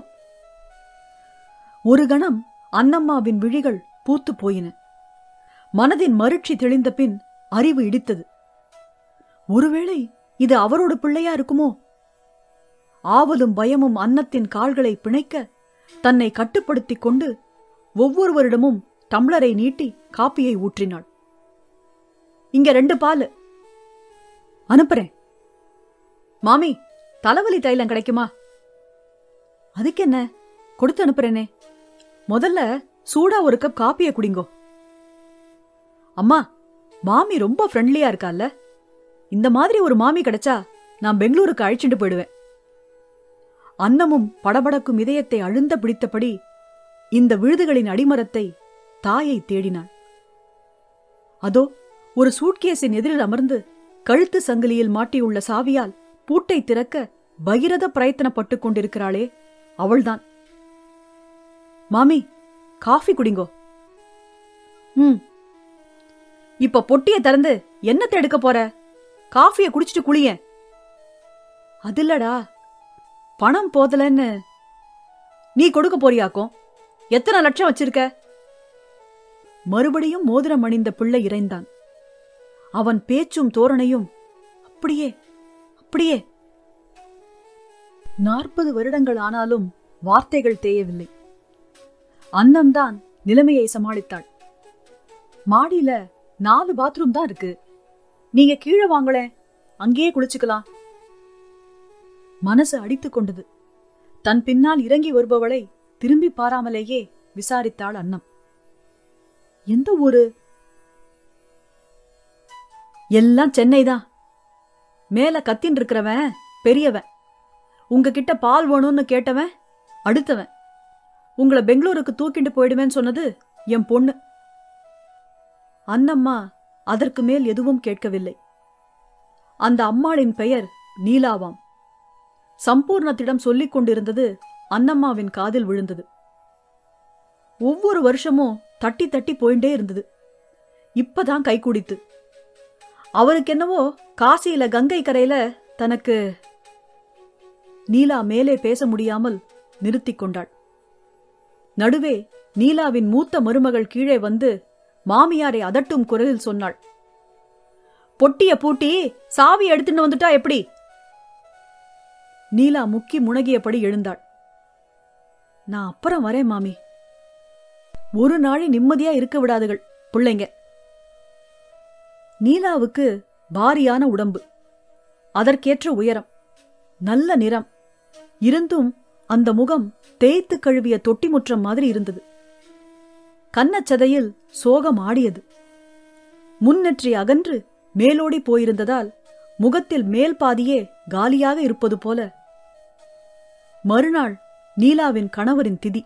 ஒரு கணம் அன்னம்மாவின் விழிகள் பூத்துப் போயின மனதின் மருட்சி தெளிந்த பின் அறிவு இடித்தது ஒருவேளை இது அவரோட பிள்ளையா இருக்குமோ ஆவலும் பயமும் அன்னத்தின் கால்களை பிணைக்க தன்னை கட்டுப்படுத்திக் கொண்டு ஒவ்வொருவரிடமும் டம்ளரை நீட்டி காப்பியை ஊற்றினாள் இங்க ரெண்டு பால் அனுப்புறேன் மாமி தலைவலி தைலம் கிடைக்குமா அதுக்கு என்ன கொடுத்து அனுப்புறேனே முதல்ல சூடா ஒரு கப் காப்பியை குடிங்கோ அம்மா மாமி ரொம்ப ஃப்ரெண்ட்லியா இருக்கால்ல இந்த மாதிரி ஒரு மாமி கிடைச்சா நான் பெங்களூருக்கு அழைச்சிட்டு போயிடுவேன் அன்னமும் படபடக்கும் இதயத்தை அழுந்த பிடித்தபடி இந்த விழுதுகளின் அடிமரத்தை தாயை தேடினாள் அதோ ஒரு சூட்கேஸின் எதிரில் அமர்ந்து கழுத்து சங்கிலியில் மாட்டியுள்ள சாவியால் பூட்டை திறக்க பகிரத பிரயத்தனப்பட்டுக் கொண்டிருக்கிறாளே அவள்தான் மாமி காஃபி குடிங்கோ ம் இப்ப பொட்டிய திறந்து என்னத்தை எடுக்க போற காஃபிய குடிச்சிட்டு குளிய அதில்லடா பணம் போதலன்னு நீ கொடுக்க போறியாக்கும் எத்தனை லட்சம் வச்சிருக்க மறுபடியும் மோதிரம் அணிந்த பிள்ளை இறைந்தான் அவன் பேச்சும் தோரணையும் அப்படியே அப்படியே நாற்பது வருடங்கள் ஆனாலும் வார்த்தைகள் தேயவில்லை அன்னம்தான் நிலைமையை சமாளித்தாள் மாடியில நாலு பாத்ரூம் தான் இருக்கு நீங்க கீழே வாங்களேன் அங்கேயே குளிச்சுக்கலாம் மனசு அடித்துக் கொண்டது தன் பின்னால் இறங்கி வருபவளை திரும்பி பாராமலேயே விசாரித்தாள் அன்னம் எந்த ஊரு எல்லாம் சென்னை தான் மேல கத்தின் இருக்கிறவன் பெரியவன் உங்ககிட்ட பால் வேணும்னு கேட்டவன் அடுத்தவன் உங்களை பெங்களூருக்கு தூக்கிட்டு போயிடுவேன்னு சொன்னது என் பொண்ணு அன்னம்மா அதற்கு மேல் எதுவும் கேட்கவில்லை அந்த அம்மாளின் பெயர் நீலாவாம் சம்பூர்ணத்திடம் சொல்லிக் கொண்டிருந்தது அன்னம்மாவின் காதில் விழுந்தது ஒவ்வொரு வருஷமும் தட்டி தட்டி போயிட்டே இருந்தது இப்பதான் கை குடித்து அவருக்கு என்னவோ காசியில கங்கை கரையில தனக்கு நீலா மேலே பேச முடியாமல் நிறுத்திக் கொண்டாள் நடுவே நீலாவின் மூத்த மருமகள் கீழே வந்து மாமியாரை அதட்டும் குரலில் சொன்னாள் பொட்டிய பூட்டி சாவி எடுத்துட்டு வந்துட்டா எப்படி நீலா முக்கி முனகியபடி எழுந்தாள் நான் அப்புறம் வரேன் மாமி ஒரு நாளை நிம்மதியா இருக்க விடாதுகள் பிள்ளைங்க நீலாவுக்கு பாரியான உடம்பு அதற்கேற்ற உயரம் நல்ல நிறம் இருந்தும் அந்த முகம் தேய்த்து கழுவிய தொட்டி முற்றம் மாதிரி இருந்தது கன்னச்சதையில் சோகம் ஆடியது முன்னெற்றி அகன்று மேலோடி போயிருந்ததால் முகத்தில் மேல் பாதியே காலியாக இருப்பது போல மறுநாள் நீலாவின் கணவரின் திதி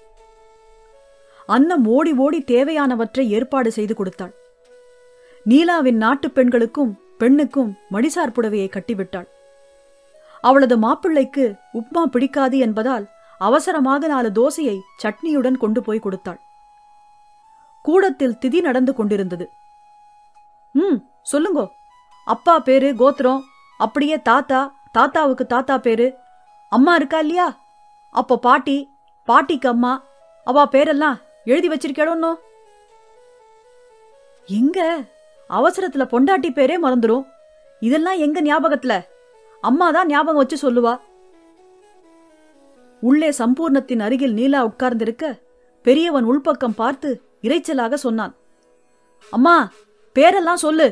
அன்னம் ஓடி ஓடி தேவையானவற்றை ஏற்பாடு செய்து கொடுத்தாள் நீலாவின் நாட்டுப் பெண்களுக்கும் பெண்ணுக்கும் மடிசார் புடவையை கட்டிவிட்டாள் அவளது மாப்பிள்ளைக்கு உப்மா பிடிக்காது என்பதால் அவசரமாக நாலு தோசையை சட்னியுடன் கொண்டு போய் கொடுத்தாள் கூடத்தில் திதி நடந்து கொண்டிருந்தது ம் சொல்லுங்கோ அப்பா பேரு கோத்திரம் அப்படியே தாத்தா தாத்தாவுக்கு தாத்தா பேரு அம்மா இருக்கா இல்லையா அப்போ பாட்டி பாட்டிக்கு அம்மா அவ பேரெல்லாம் எழுதி வச்சிருக்கேடோன்னோ எங்க அவசரத்துல பொண்டாட்டி பேரே மறந்துரும் இதெல்லாம் எங்க ஞாபகத்துல அம்மா தான் ஞாபகம் வச்சு சொல்லுவா உள்ளே சம்பூர்ணத்தின் அருகில் நீலா உட்கார்ந்திருக்க பெரியவன் உள்பக்கம் பார்த்து இரைச்சலாக சொன்னான் அம்மா பேரெல்லாம் சொல்லு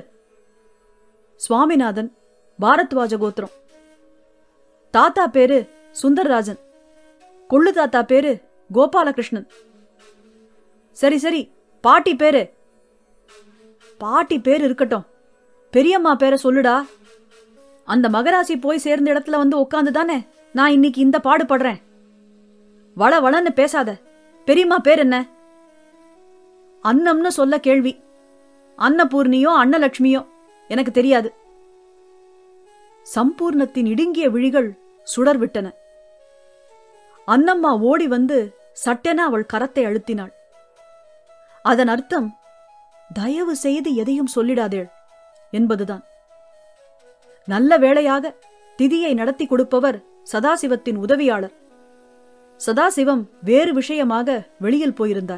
சுவாமிநாதன் பாரத்வாஜ கோத்திரம் தாத்தா பேரு சுந்தர்ராஜன் கொள்ளு தாத்தா பேரு கோபாலகிருஷ்ணன் சரி சரி பாட்டி பேரு பாட்டி பேர் இருக்கட்டும் பெரியம்மா பேரை சொல்லுடா அந்த மகராசி போய் சேர்ந்த இடத்துல வந்து உட்காந்து தானே நான் இன்னைக்கு இந்த பாடுபடுறேன் வள வளன்னு பேசாத பெரியம்மா பேர் என்ன அன்னம்னு சொல்ல கேள்வி அன்னபூர்ணியோ அன்னலட்சுமியோ எனக்கு தெரியாது சம்பூர்ணத்தின் இடுங்கிய விழிகள் சுடர் விட்டன அன்னம்மா ஓடி வந்து சட்டென அவள் கரத்தை அழுத்தினாள் அதன் அர்த்தம் தயவு செய்து எதையும் சொல்லிடாதேள் என்பதுதான் நல்ல வேளையாக திதியை நடத்தி கொடுப்பவர் சதாசிவத்தின் உதவியாளர் சதாசிவம் வேறு விஷயமாக வெளியில் போயிருந்தார்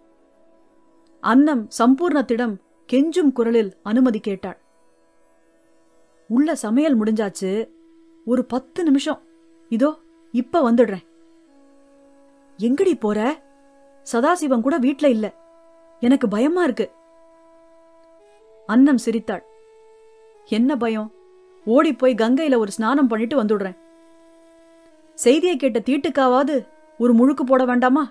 அன்னம் சம்பூர்ணத்திடம் கெஞ்சும் குரலில் அனுமதி கேட்டாள் உள்ள சமையல் முடிஞ்சாச்சு ஒரு பத்து நிமிஷம் இதோ இப்ப வந்துடுறேன் எங்கடி போற சதாசிவம் கூட வீட்ல இல்ல எனக்கு பயமா இருக்கு அன்னம் சிரித்தாள் என்ன பயம் ஓடி போய் கங்கையில ஒரு ஸ்நானம் பண்ணிட்டு வந்துடுறேன் செய்தியை கேட்ட தீட்டுக்காவது ஒரு முழுக்கு போட வேண்டாமா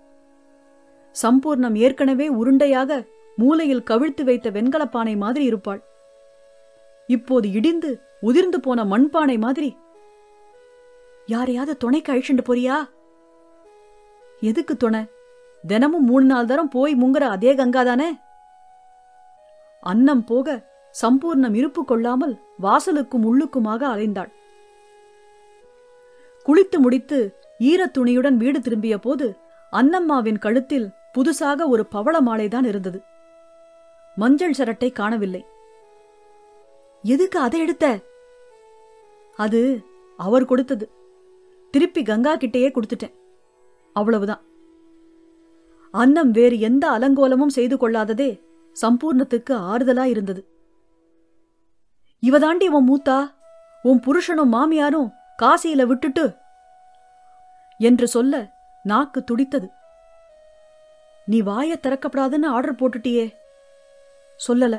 சம்பூர்ணம் ஏற்கனவே உருண்டையாக மூலையில் கவிழ்த்து வைத்த வெண்கலப்பானை மாதிரி இருப்பாள் இப்போது இடிந்து உதிர்ந்து போன மண்பானை மாதிரி யாரையாவது துணைக்கு அழிச்சுண்டு போறியா எதுக்கு துணை தினமும் மூணு நாள் தரம் போய் முங்குற அதே கங்கா தானே அன்னம் போக சம்பூர்ணம் இருப்பு கொள்ளாமல் வாசலுக்கும் உள்ளுக்குமாக அலைந்தாள் குளித்து முடித்து ஈரத் துணியுடன் வீடு திரும்பிய போது அன்னம்மாவின் கழுத்தில் புதுசாக ஒரு பவள மாலைதான் இருந்தது மஞ்சள் சரட்டை காணவில்லை எதுக்கு அதை எடுத்த அது அவர் கொடுத்தது திருப்பி கங்கா கிட்டேயே கொடுத்துட்டேன் அவ்வளவுதான் அன்னம் வேறு எந்த அலங்கோலமும் செய்து கொள்ளாததே சம்பூர்ணத்துக்கு ஆறுதலா இருந்தது இவதாண்டி உன் மூத்தா உன் புருஷனும் மாமியாரும் காசியில விட்டுட்டு என்று சொல்ல நாக்கு துடித்தது நீ வாய திறக்கப்படாதுன்னு ஆர்டர் போட்டுட்டியே சொல்லல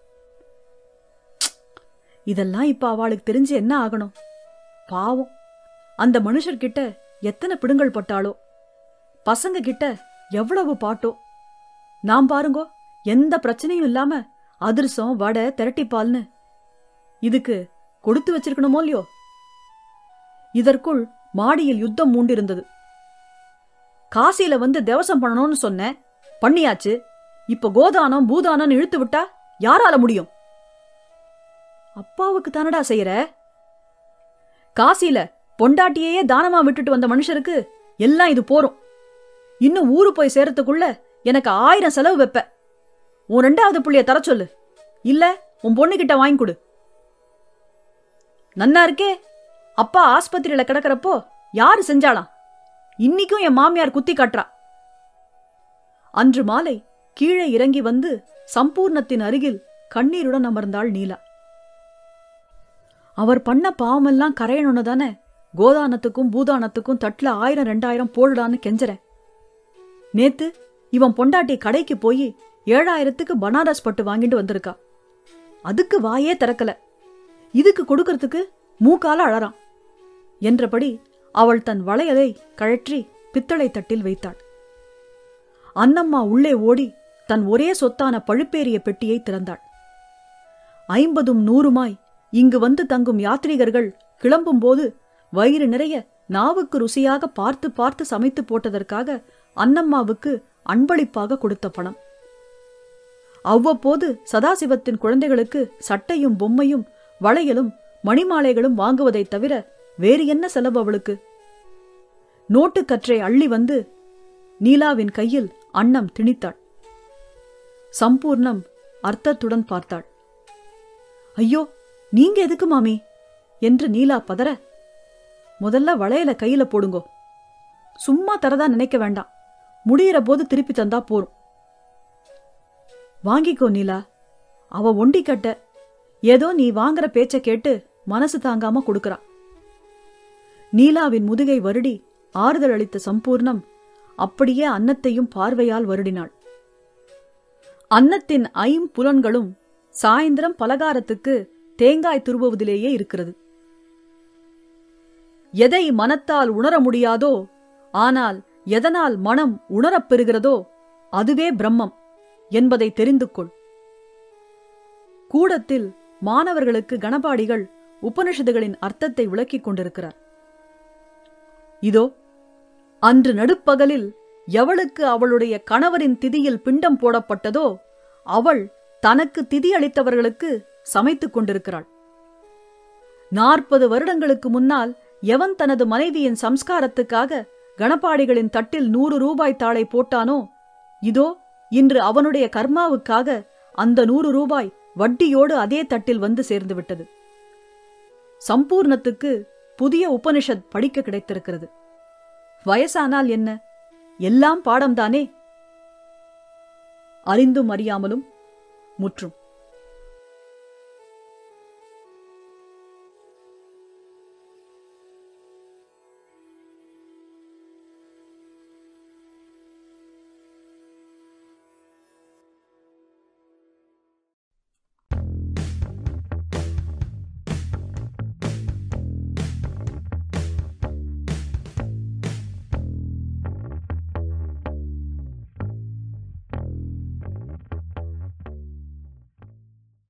இதெல்லாம் இப்ப அவளுக்கு தெரிஞ்சு என்ன ஆகணும் பாவம் அந்த மனுஷர்கிட்ட எத்தனை பிடுங்கள் பட்டாளோ பசங்க கிட்ட எவ்வளவு பாட்டோ நாம் பாருங்கோ எந்த பிரச்சனையும் இல்லாம அதிர்சம் வடை திரட்டிப்பால்னு இதுக்கு கொடுத்து வச்சிருக்கணுமோ இல்லையோ இதற்குள் மாடியில் யுத்தம் மூண்டிருந்தது காசியில வந்து தேவசம் பண்ணணும்னு சொன்னேன் பண்ணியாச்சு இப்ப கோதானம் பூதானம் இழுத்து விட்டா யாரால முடியும் அப்பாவுக்கு தானடா செய்யற காசியில பொண்டாட்டியையே தானமா விட்டுட்டு வந்த மனுஷருக்கு எல்லாம் இது போரும் இன்னும் ஊரு போய் சேரத்துக்குள்ள எனக்கு ஆயிரம் செலவு வைப்ப உன் ரெண்டாவது புள்ளைய தர சொல்லு இல்ல உன் பொண்ணுகிட்ட வாங்கி கொடு நன்னா இருக்கே அப்பா ஆஸ்பத்திரியில கிடக்கிறப்போ யாரு செஞ்சாளாம் இன்னிக்கும் என் மாமியார் குத்தி காட்டுறா அன்று மாலை கீழே இறங்கி வந்து சம்பூர்ணத்தின் அருகில் கண்ணீருடன் அமர்ந்தாள் நீலா அவர் பண்ண பாவமெல்லாம் கரையணும்னு தானே கோதானத்துக்கும் பூதானத்துக்கும் தட்டுல ஆயிரம் ரெண்டாயிரம் போடுடான்னு கெஞ்சறேன் நேத்து இவன் பொண்டாட்டி கடைக்கு போய் ஏழாயிரத்துக்கு பனாரஸ் பட்டு வாங்கிட்டு வந்திருக்கா அதுக்கு வாயே திறக்கல இதுக்கு கொடுக்கறதுக்கு மூக்கால அழறான் என்றபடி அவள் தன் வளையலை கழற்றி பித்தளை தட்டில் வைத்தாள் அன்னம்மா உள்ளே ஓடி தன் ஒரே சொத்தான பழுப்பேறிய பெட்டியை திறந்தாள் ஐம்பதும் நூறுமாய் இங்கு வந்து தங்கும் யாத்ரீகர்கள் கிளம்பும்போது வயிறு நிறைய நாவுக்கு ருசியாக பார்த்து பார்த்து சமைத்து போட்டதற்காக அன்னம்மாவுக்கு அன்பளிப்பாக கொடுத்த பணம் அவ்வப்போது சதாசிவத்தின் குழந்தைகளுக்கு சட்டையும் பொம்மையும் வளையலும் மணிமாலைகளும் வாங்குவதைத் தவிர வேறு என்ன செலவு அவளுக்கு நோட்டுக்கற்றை அள்ளி வந்து நீலாவின் கையில் அன்னம் திணித்தாள் சம்பூர்ணம் அர்த்தத்துடன் பார்த்தாள் ஐயோ நீங்க எதுக்கு மாமி என்று நீலா பதற முதல்ல வளையல கையில போடுங்கோ சும்மா தரதா நினைக்க வேண்டாம் முடியிற போது திருப்பி தந்தா போரும் வாங்கிக்கோ நீலா அவ ஒண்டி கட்ட ஏதோ நீ வாங்குற பேச்ச கேட்டு மனசு தாங்காம கொடுக்கறா நீலாவின் முதுகை வருடி ஆறுதல் அளித்த சம்பூர்ணம் அப்படியே அன்னத்தையும் பார்வையால் வருடினாள் அன்னத்தின் ஐம்புலன்களும் சாயந்திரம் பலகாரத்துக்கு தேங்காய் துருவுவதிலேயே இருக்கிறது எதை மனத்தால் உணர முடியாதோ ஆனால் எதனால் மனம் உணரப் பெறுகிறதோ அதுவே பிரம்மம் என்பதை தெரிந்து கொள் கூடத்தில் மாணவர்களுக்கு கணபாடிகள் உபனிஷதுகளின் அர்த்தத்தை விளக்கிக் கொண்டிருக்கிறார் இதோ அன்று நடுப்பகலில் எவளுக்கு அவளுடைய கணவரின் திதியில் பிண்டம் போடப்பட்டதோ அவள் தனக்கு திதி அளித்தவர்களுக்கு சமைத்துக் கொண்டிருக்கிறாள் நாற்பது வருடங்களுக்கு முன்னால் எவன் தனது மனைவியின் சம்ஸ்காரத்துக்காக கணபாடிகளின் தட்டில் நூறு ரூபாய் தாளை போட்டானோ இதோ இன்று அவனுடைய கர்மாவுக்காக அந்த நூறு ரூபாய் வட்டியோடு அதே தட்டில் வந்து சேர்ந்து விட்டது சம்பூர்ணத்துக்கு புதிய உபனிஷத் படிக்க கிடைத்திருக்கிறது வயசானால் என்ன எல்லாம் பாடம்தானே அறிந்தும் அறியாமலும் முற்றும்